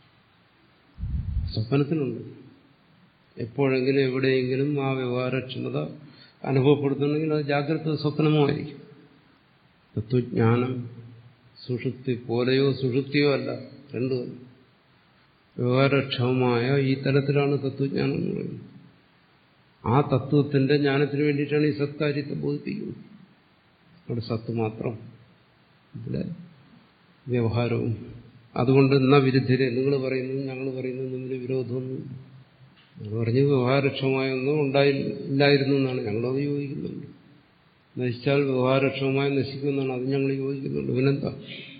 സ്വപ്നത്തിനുണ്ട് എപ്പോഴെങ്കിലും എവിടെയെങ്കിലും ആ വ്യവഹാരക്ഷമത അനുഭവപ്പെടുന്നുണ്ടെങ്കിൽ അത് ജാഗ്രത സ്വപ്നമായിരിക്കും തത്വജ്ഞാനം സുഷുപ്തി പോലെയോ സുഷുപ്തിയോ അല്ല രണ്ടും വ്യവഹാരക്ഷമമായ ഈ തലത്തിലാണ് തത്വജ്ഞാനം എന്ന് പറയുന്നത് ആ തത്വത്തിന്റെ ജ്ഞാനത്തിന് വേണ്ടിയിട്ടാണ് ഈ സത്കാര്യത്തെ ബോധിപ്പിക്കുന്നത് അവിടെ സത്ത് മാത്രം ഇവിടെ വ്യവഹാരവും അതുകൊണ്ട് എന്നാ വിരുദ്ധരെ നിങ്ങൾ പറയുന്നതും ഞങ്ങൾ പറയുന്നതും തമ്മിൽ വിരോധമൊന്നും ഞങ്ങൾ പറഞ്ഞു വ്യവഹാരക്ഷമമായ ഒന്നും ഉണ്ടായില്ലായിരുന്നു എന്നാണ് ഞങ്ങളത് യോജിക്കുന്നുണ്ട് നശിച്ചാൽ വ്യവഹാരക്ഷമമായി നശിക്കുമെന്നാണ് അത് ഞങ്ങൾ യോജിക്കുന്നുണ്ട് പിന്നെന്താ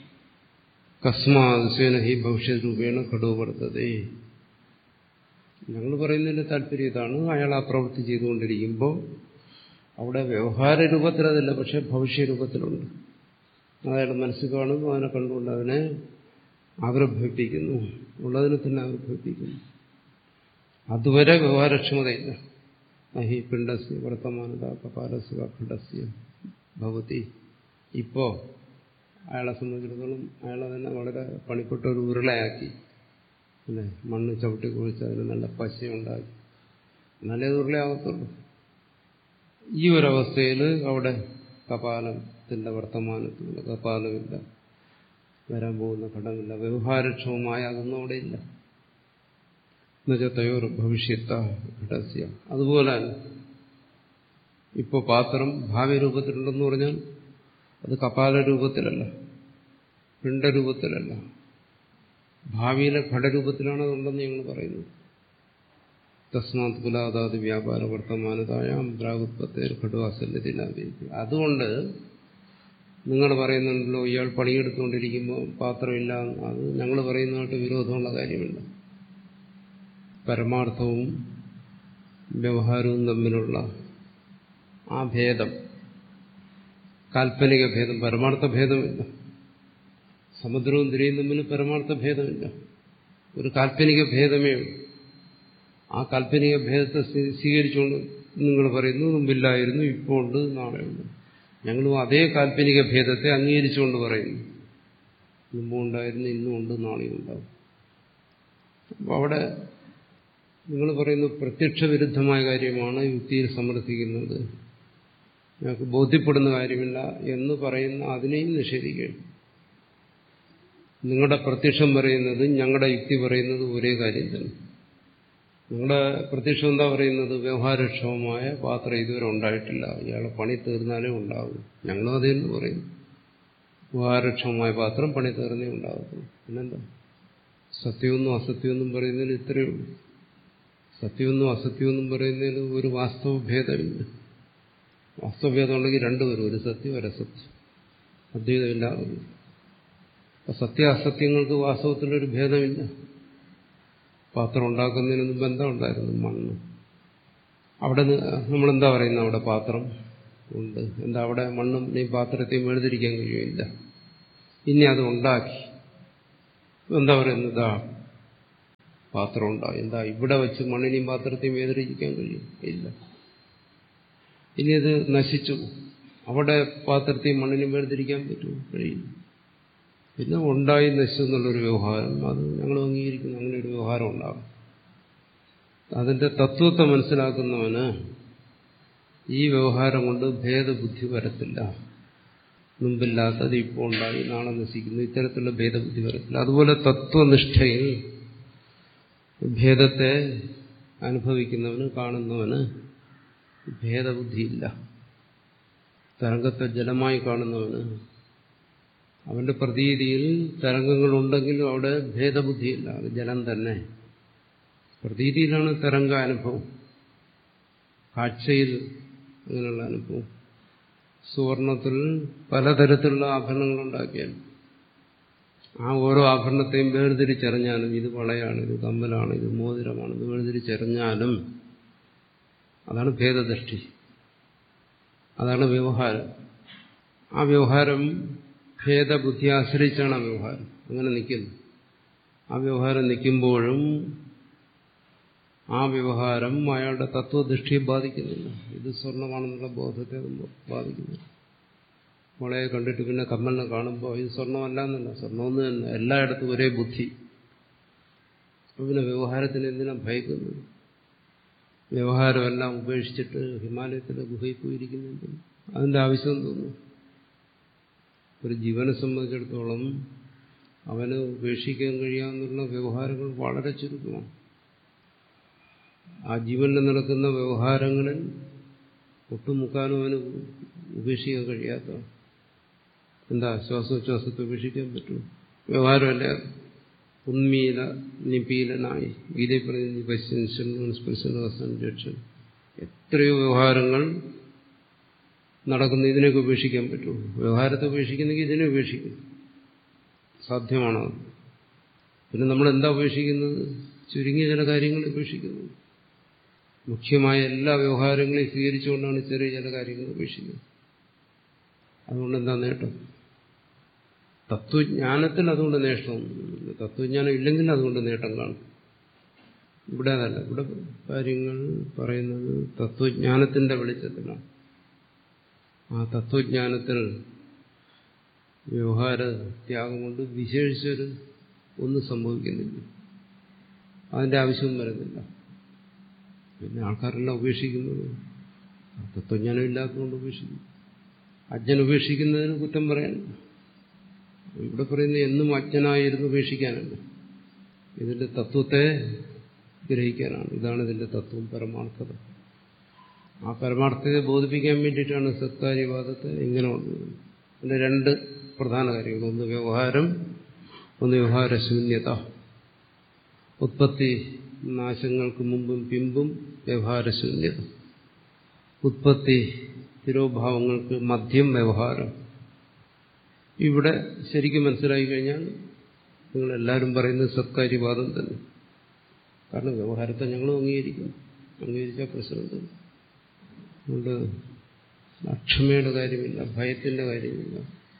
കസ്മാസ്വേന ഹി ഭവിഷ്യത് രൂപേണ ഘടോപെടുത്തതേ ഞങ്ങൾ പറയുന്നതിന്റെ താല്പര്യം ഇതാണ് അയാൾ ആ പ്രവൃത്തി ചെയ്തുകൊണ്ടിരിക്കുമ്പോൾ അവിടെ വ്യവഹാര രൂപത്തിൽ അതല്ല പക്ഷെ ഭവിഷ്യ രൂപത്തിലുണ്ട് അയാളുടെ മനസ്സിൽ കാണുന്നു അതിനെ കണ്ടുകൊണ്ട് അതിനെ ആവിർഭവിപ്പിക്കുന്നു ഉള്ളതിനെ തന്നെ ആവിർഭവിപ്പിക്കുന്നു അതുവരെ വ്യവഹാരക്ഷമതയില്ല നഹി പിണ്ടസ്യ വർത്തമാനത കപാലസ്യ ഖണ്ഡസ്യ ഭവതി ഇപ്പോ അയാളെ സംബന്ധിച്ചിടത്തോളം അയാളെ തന്നെ വളരെ പണിപ്പെട്ട ഒരു ഉരുളയാക്കി അല്ലേ മണ്ണ് ചവിട്ടി കുഴിച്ച് അതിന് നല്ല പശയുണ്ടാക്കി എന്നാലേ അത് ഉരുളയാകത്തുള്ളൂ ഈ ഒരവസ്ഥയിൽ അവിടെ കപാലത്തിന്റെ വർത്തമാനത്തിലുള്ള കപാലമില്ല വരാൻ പോകുന്ന ഘടമില്ല വ്യവഹാരക്ഷമമായ അതൊന്നും അവിടെ ഇല്ല എന്നുവെച്ചാൽ തയോർ ഭവിഷ്യത്ത ഘടസ്യ അതുപോലെ ഇപ്പോൾ പാത്രം ഭാവി രൂപത്തിലുണ്ടെന്ന് പറഞ്ഞാൽ അത് കപാല രൂപത്തിലല്ല പിണ്ടരൂപത്തിലല്ല ഭാവിയിലെ ഘടരൂപത്തിലാണ് അതുണ്ടെന്ന് ഞങ്ങൾ പറയുന്നത് തസ്മാത് കുലാദാത് വ്യാപാര വർത്തമാനതായ ദ്രാഗുത്പത്തേർ ഘടുവാസല്യത്തിനാവി അതുകൊണ്ട് നിങ്ങൾ പറയുന്നുണ്ടല്ലോ ഇയാൾ പണിയെടുത്തുകൊണ്ടിരിക്കുമ്പോൾ പാത്രമില്ല അത് ഞങ്ങൾ പറയുന്നതായിട്ട് വിരോധമുള്ള കാര്യമില്ല പരമാർത്ഥവും വ്യവഹാരവും തമ്മിലുള്ള ആ ഭേദം കാൽപ്പനിക ഭേദം പരമാർത്ഥ ഭേദമില്ല സമുദ്രവും തിരയും തമ്മിൽ പരമാർത്ഥ ഭേദമില്ല ഒരു കാൽപ്പനിക ഭേദമേ ഉള്ളൂ ആ കാൽപ്പനിക ഭേദത്തെ സ്വീകരിച്ചുകൊണ്ട് നിങ്ങൾ പറയുന്നു മുമ്പില്ലായിരുന്നു ഇപ്പോൾ ഉണ്ട് നാളെ ഉണ്ട് ഞങ്ങളും അതേ കാൽപ്പനിക ഭേദത്തെ അംഗീകരിച്ചുകൊണ്ട് പറയുന്നു മുമ്പും ഉണ്ടായിരുന്നു ഇന്നും ഉണ്ട് നാളെയും ഉണ്ടാവും അപ്പോൾ അവിടെ നിങ്ങൾ പറയുന്നു പ്രത്യക്ഷ വിരുദ്ധമായ കാര്യമാണ് യുക്തിയിൽ സമർത്ഥിക്കുന്നത് ഞങ്ങൾക്ക് ബോധ്യപ്പെടുന്ന കാര്യമില്ല എന്ന് പറയുന്ന അതിനെയും നിഷേധിക്കുകയാണ് നിങ്ങളുടെ പ്രത്യക്ഷം പറയുന്നത് ഞങ്ങളുടെ യുക്തി പറയുന്നത് ഒരേ കാര്യം തന്നെ നിങ്ങളുടെ പ്രത്യക്ഷം എന്താ പറയുന്നത് വ്യവഹാരക്ഷമമായ പാത്രം ഇതുവരെ ഉണ്ടായിട്ടില്ല ഇയാളെ പണി തീർന്നാലേ ഉണ്ടാവൂ ഞങ്ങളും അതേന്ന് പറയുന്നു വ്യവഹാരക്ഷമമായ പാത്രം പണി തീർന്നേ ഉണ്ടാകത്തുള്ളൂ പിന്നെന്താ സത്യമെന്നും അസത്യമെന്നും പറയുന്നതിൽ ഇത്രയേ ഉള്ളൂ സത്യമെന്നും അസത്യമെന്നും പറയുന്നതിൽ ഒരു വാസ്തവ ഭേദമില്ല വാസ്തവഭേദം ഉണ്ടെങ്കിൽ രണ്ടുപേരും ഒരു സത്യം ഒരു അസത്യം അദ്വൈതമില്ലാതെ സത്യ അസത്യങ്ങൾക്ക് വാസ്തവത്തിലൊരു ഭേദമില്ല പാത്രം ഉണ്ടാക്കുന്നതിന് മുമ്പ് എന്താ ഉണ്ടായിരുന്നു മണ്ണ് അവിടെ നമ്മളെന്താ പറയുന്നത് അവിടെ പാത്രം ഉണ്ട് എന്താ അവിടെ മണ്ണും ഈ പാത്രത്തെയും വേർതിരിക്കാൻ കഴിയുമില്ല ഇനി അത് ഉണ്ടാക്കി എന്താ പറയുന്നത് പാത്രം ഉണ്ടായി എന്താ ഇവിടെ വെച്ച് മണ്ണിനെയും പാത്രത്തെയും വേദനിക്കാൻ കഴിയും ഇല്ല ഇനി അത് നശിച്ചു അവിടെ പാത്രത്തെയും മണ്ണിനെയും വേർതിരിക്കാൻ പറ്റുമോ കഴിയില്ല പിന്നെ ഉണ്ടായി നശിച്ചു എന്നുള്ളൊരു വ്യവഹാരം അത് ഞങ്ങൾ അംഗീകരിക്കുന്നു അങ്ങനെ ഒരു വ്യവഹാരം ഉണ്ടാകും അതിന്റെ തത്വത്തെ മനസ്സിലാക്കുന്നവന് ഈ വ്യവഹാരം കൊണ്ട് ഭേദബുദ്ധി വരത്തില്ല മുമ്പില്ലാത്തത് ഇപ്പോൾ ഉണ്ടായി നാളെ നശിക്കുന്നു ഇത്തരത്തിലുള്ള ഭേദബുദ്ധി വരത്തില്ല അതുപോലെ തത്വനിഷ്ഠയിൽ ഭേദത്തെ അനുഭവിക്കുന്നവന് കാണുന്നവന് ഭേദബുദ്ധിയില്ല തരംഗത്തെ ജലമായി കാണുന്നവന് അവന്റെ പ്രതീതിയിൽ തരംഗങ്ങളുണ്ടെങ്കിലും അവിടെ ഭേദബുദ്ധിയില്ല അത് ജലം തന്നെ പ്രതീതിയിലാണ് തരംഗാനുഭവം കാഴ്ചയിൽ അങ്ങനെയുള്ള അനുഭവം സുവർണത്തിൽ പലതരത്തിലുള്ള ആഭരണങ്ങൾ ഉണ്ടാക്കിയാൽ ആ ഓരോ ആഭരണത്തെയും വേർതിരിച്ചറിഞ്ഞാലും ഇത് വളയാണ് ഇത് കമ്മലാണ് ഇത് മോതിരമാണ് ഇത് വേർതിരിച്ചറിഞ്ഞാലും അതാണ് ഭേദദൃഷ്ടി അതാണ് വ്യവഹാരം ആ വ്യവഹാരം ഭേദബുദ്ധി ആശ്രയിച്ചാണ് ആ വ്യവഹാരം അങ്ങനെ നിൽക്കുന്നു ആ വ്യവഹാരം നിൽക്കുമ്പോഴും ആ വ്യവഹാരം അയാളുടെ തത്വദൃഷ്ടിയെ ബാധിക്കുന്നില്ല ഇത് സ്വർണമാണെന്നുള്ള ബോധത്തെ അത് ബാധിക്കുന്നില്ല വളയെ കണ്ടിട്ട് പിന്നെ കമ്മലിനെ കാണുമ്പോൾ ഇത് സ്വർണ്ണമല്ല എന്നല്ല സ്വർണ്ണമെന്ന് തന്നെ എല്ലായിടത്തും ഒരേ ബുദ്ധി അപ്പൊ പിന്നെ വ്യവഹാരത്തിന് എന്തിനാ ഭയക്കുന്നത് വ്യവഹാരമെല്ലാം ഉപേക്ഷിച്ചിട്ട് ഹിമാലയത്തിലെ ഗുഹയിൽ പോയിരിക്കുന്നുണ്ട് അതിന്റെ ആവശ്യം തോന്നുന്നു ഒരു ജീവനെ സംബന്ധിച്ചിടത്തോളം അവന് ഉപേക്ഷിക്കാൻ കഴിയാവുന്ന വ്യവഹാരങ്ങൾ വളരെ ചുരുക്കമാണ് ആ ജീവനിൽ നടക്കുന്ന വ്യവഹാരങ്ങളിൽ ഒട്ടുമുക്കാനും അവന് ഉപേക്ഷിക്കാൻ കഴിയാത്ത എന്താ ശ്വാസോച്ഛ്വാസത്തെ ഉപേക്ഷിക്കാൻ പറ്റും വ്യവഹാരമല്ല ഉന്മീല നിപീലനായി ഗീതയിൽ പറയുന്ന പശ്ചൻ എത്രയോ വ്യവഹാരങ്ങൾ നടക്കുന്ന ഇതിനൊക്കെ ഉപേക്ഷിക്കാൻ പറ്റുമോ വ്യവഹാരത്തെ ഉപേക്ഷിക്കുന്നെങ്കിൽ ഇതിനെ ഉപേക്ഷിക്കും സാധ്യമാണോ പിന്നെ നമ്മൾ എന്താ ഉപേക്ഷിക്കുന്നത് ചുരുങ്ങിയ ചില കാര്യങ്ങൾ ഉപേക്ഷിക്കുന്നു മുഖ്യമായ എല്ലാ വ്യവഹാരങ്ങളെയും സ്വീകരിച്ചുകൊണ്ടാണ് ചെറിയ ചില കാര്യങ്ങൾ ഉപേക്ഷിക്കുന്നത് അതുകൊണ്ട് എന്താ നേട്ടം തത്വജ്ഞാനത്തിൽ അതുകൊണ്ട് നേട്ടമൊന്നുമില്ല തത്വജ്ഞാനം ഇല്ലെങ്കിൽ അതുകൊണ്ട് നേട്ടം കാണും ഇവിടെ അതല്ല ഇവിടെ കാര്യങ്ങൾ പറയുന്നത് തത്വജ്ഞാനത്തിന്റെ വെളിച്ചത്തിലാണ് ആ തത്വജ്ഞാനത്തിൽ വ്യവഹാര ത്യാഗം കൊണ്ട് വിശേഷിച്ചൊരു ഒന്നും സംഭവിക്കുന്നില്ല അതിന്റെ ആവശ്യവും വരുന്നില്ല പിന്നെ ആൾക്കാരെല്ലാം ഉപേക്ഷിക്കുന്നത് തത്വജ്ഞാനം ഇല്ലാത്തതുകൊണ്ട് ഉപേക്ഷിക്കുന്നു അജ്ഞൻ ഉപേക്ഷിക്കുന്നതിന് കുറ്റം പറയാനില്ല ഇവിടെ പറയുന്നത് എന്നും അജ്ഞനായിരുന്നു ഉപേക്ഷിക്കാനല്ല ഇതിന്റെ തത്വത്തെ ഗ്രഹിക്കാനാണ് ഇതാണ് ഇതിന്റെ തത്വം പരമാർത്ഥത ആ പരമാർത്ഥത്തെ ബോധിപ്പിക്കാൻ വേണ്ടിയിട്ടാണ് സത്കാര്യവാദത്തെ ഇങ്ങനെ വന്നത് അതിന്റെ രണ്ട് പ്രധാന കാര്യങ്ങൾ ഒന്ന് വ്യവഹാരം ഒന്ന് വ്യവഹാരശൂന്യത ഉത്പത്തി നാശങ്ങൾക്ക് മുമ്പും പിമ്പും വ്യവഹാരശൂന്യത ഉത്പത്തി തിരോഭാവങ്ങൾക്ക് മധ്യം വ്യവഹാരം ഇവിടെ ശരിക്കും മനസ്സിലായി കഴിഞ്ഞാൽ നിങ്ങളെല്ലാവരും പറയുന്നത് സത്കാര്യവാദം തന്നെ കാരണം വ്യവഹാരത്തെ ഞങ്ങളും അംഗീകരിക്കുന്നു അംഗീകരിച്ച പ്രശ്നം തന്നെ അതുകൊണ്ട് അക്ഷമയുടെ കാര്യമില്ല ഭയത്തിന്റെ കാര്യമില്ല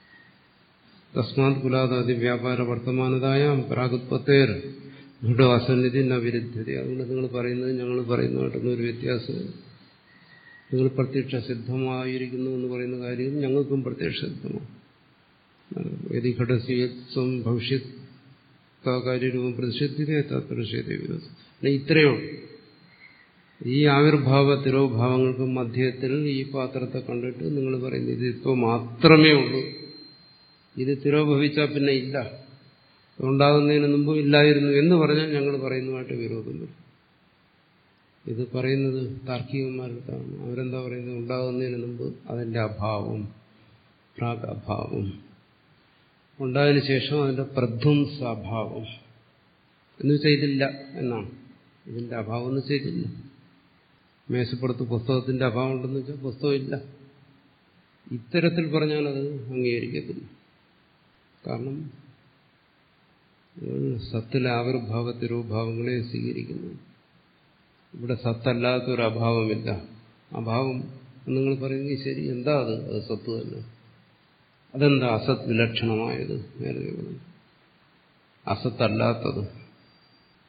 തസ്മാത് കുലാദാതി വ്യാപാര വർത്തമാനതായ പ്രാഗുത്പത്തേർ ദൃഢവാസന്നിധി നവിരുദ്ധത അതുകൊണ്ട് നിങ്ങൾ പറയുന്നത് ഞങ്ങൾ പറയുന്നതായിട്ടൊന്നും ഒരു വ്യത്യാസമില്ല നിങ്ങൾ പ്രത്യക്ഷ സിദ്ധമായിരിക്കുന്നു എന്ന് പറയുന്ന കാര്യം ഞങ്ങൾക്കും പ്രത്യക്ഷ സിദ്ധമാണ് യതി ഘടസ്വം ഭവിഷ്യത് കാര്യരൂപം പ്രതിഷേധിതേ പ്രതിഷേധ വിരോധം ഇത്രയേ ഉള്ളൂ ഈ ആവിർഭാവ തിരോഭാവങ്ങൾക്ക് മധ്യത്തിൽ ഈ പാത്രത്തെ കണ്ടിട്ട് നിങ്ങൾ പറയുന്നത് ഇത് ഇപ്പോൾ മാത്രമേ ഉള്ളൂ ഇത് തിരോഭവിച്ചാൽ പിന്നെ ഇല്ല ഉണ്ടാകുന്നതിന് മുമ്പ് ഇല്ലായിരുന്നു എന്ന് പറഞ്ഞാൽ ഞങ്ങൾ പറയുന്നതുമായിട്ട് വിരോധം വരും ഇത് പറയുന്നത് താർക്കികന്മാരുടെ അവരെന്താ പറയുന്നത് ഉണ്ടാകുന്നതിന് മുമ്പ് അതിന്റെ അഭാവം പ്രാഗ് അഭാവം ഉണ്ടായതിനു ശേഷം അതിന്റെ പ്രധ്വംസാഭാവം എന്ന് വെച്ചാൽ ഇതില്ല എന്നാണ് ഇതിന്റെ അഭാവം എന്ന് വെച്ചാൽ ഇതില്ല മേശപ്പുറത്ത് പുസ്തകത്തിന്റെ അഭാവം ഉണ്ടെന്ന് വെച്ചാൽ പുസ്തകമില്ല ഇത്തരത്തിൽ പറഞ്ഞാൽ അത് അംഗീകരിക്കത്തില്ല കാരണം സത്തിലെ ആവിർഭാവ തിരോഭാവങ്ങളെ സ്വീകരിക്കുന്നു ഇവിടെ സത്തല്ലാത്തൊരു അഭാവമില്ല അഭാവം നിങ്ങൾ പറയുന്നത് ശരി എന്താ അത് അത് സത്ത് തന്നെ അതെന്താ അസത് വിലക്ഷണമായത് നേരത്തെ പറഞ്ഞു അസത്തല്ലാത്തത്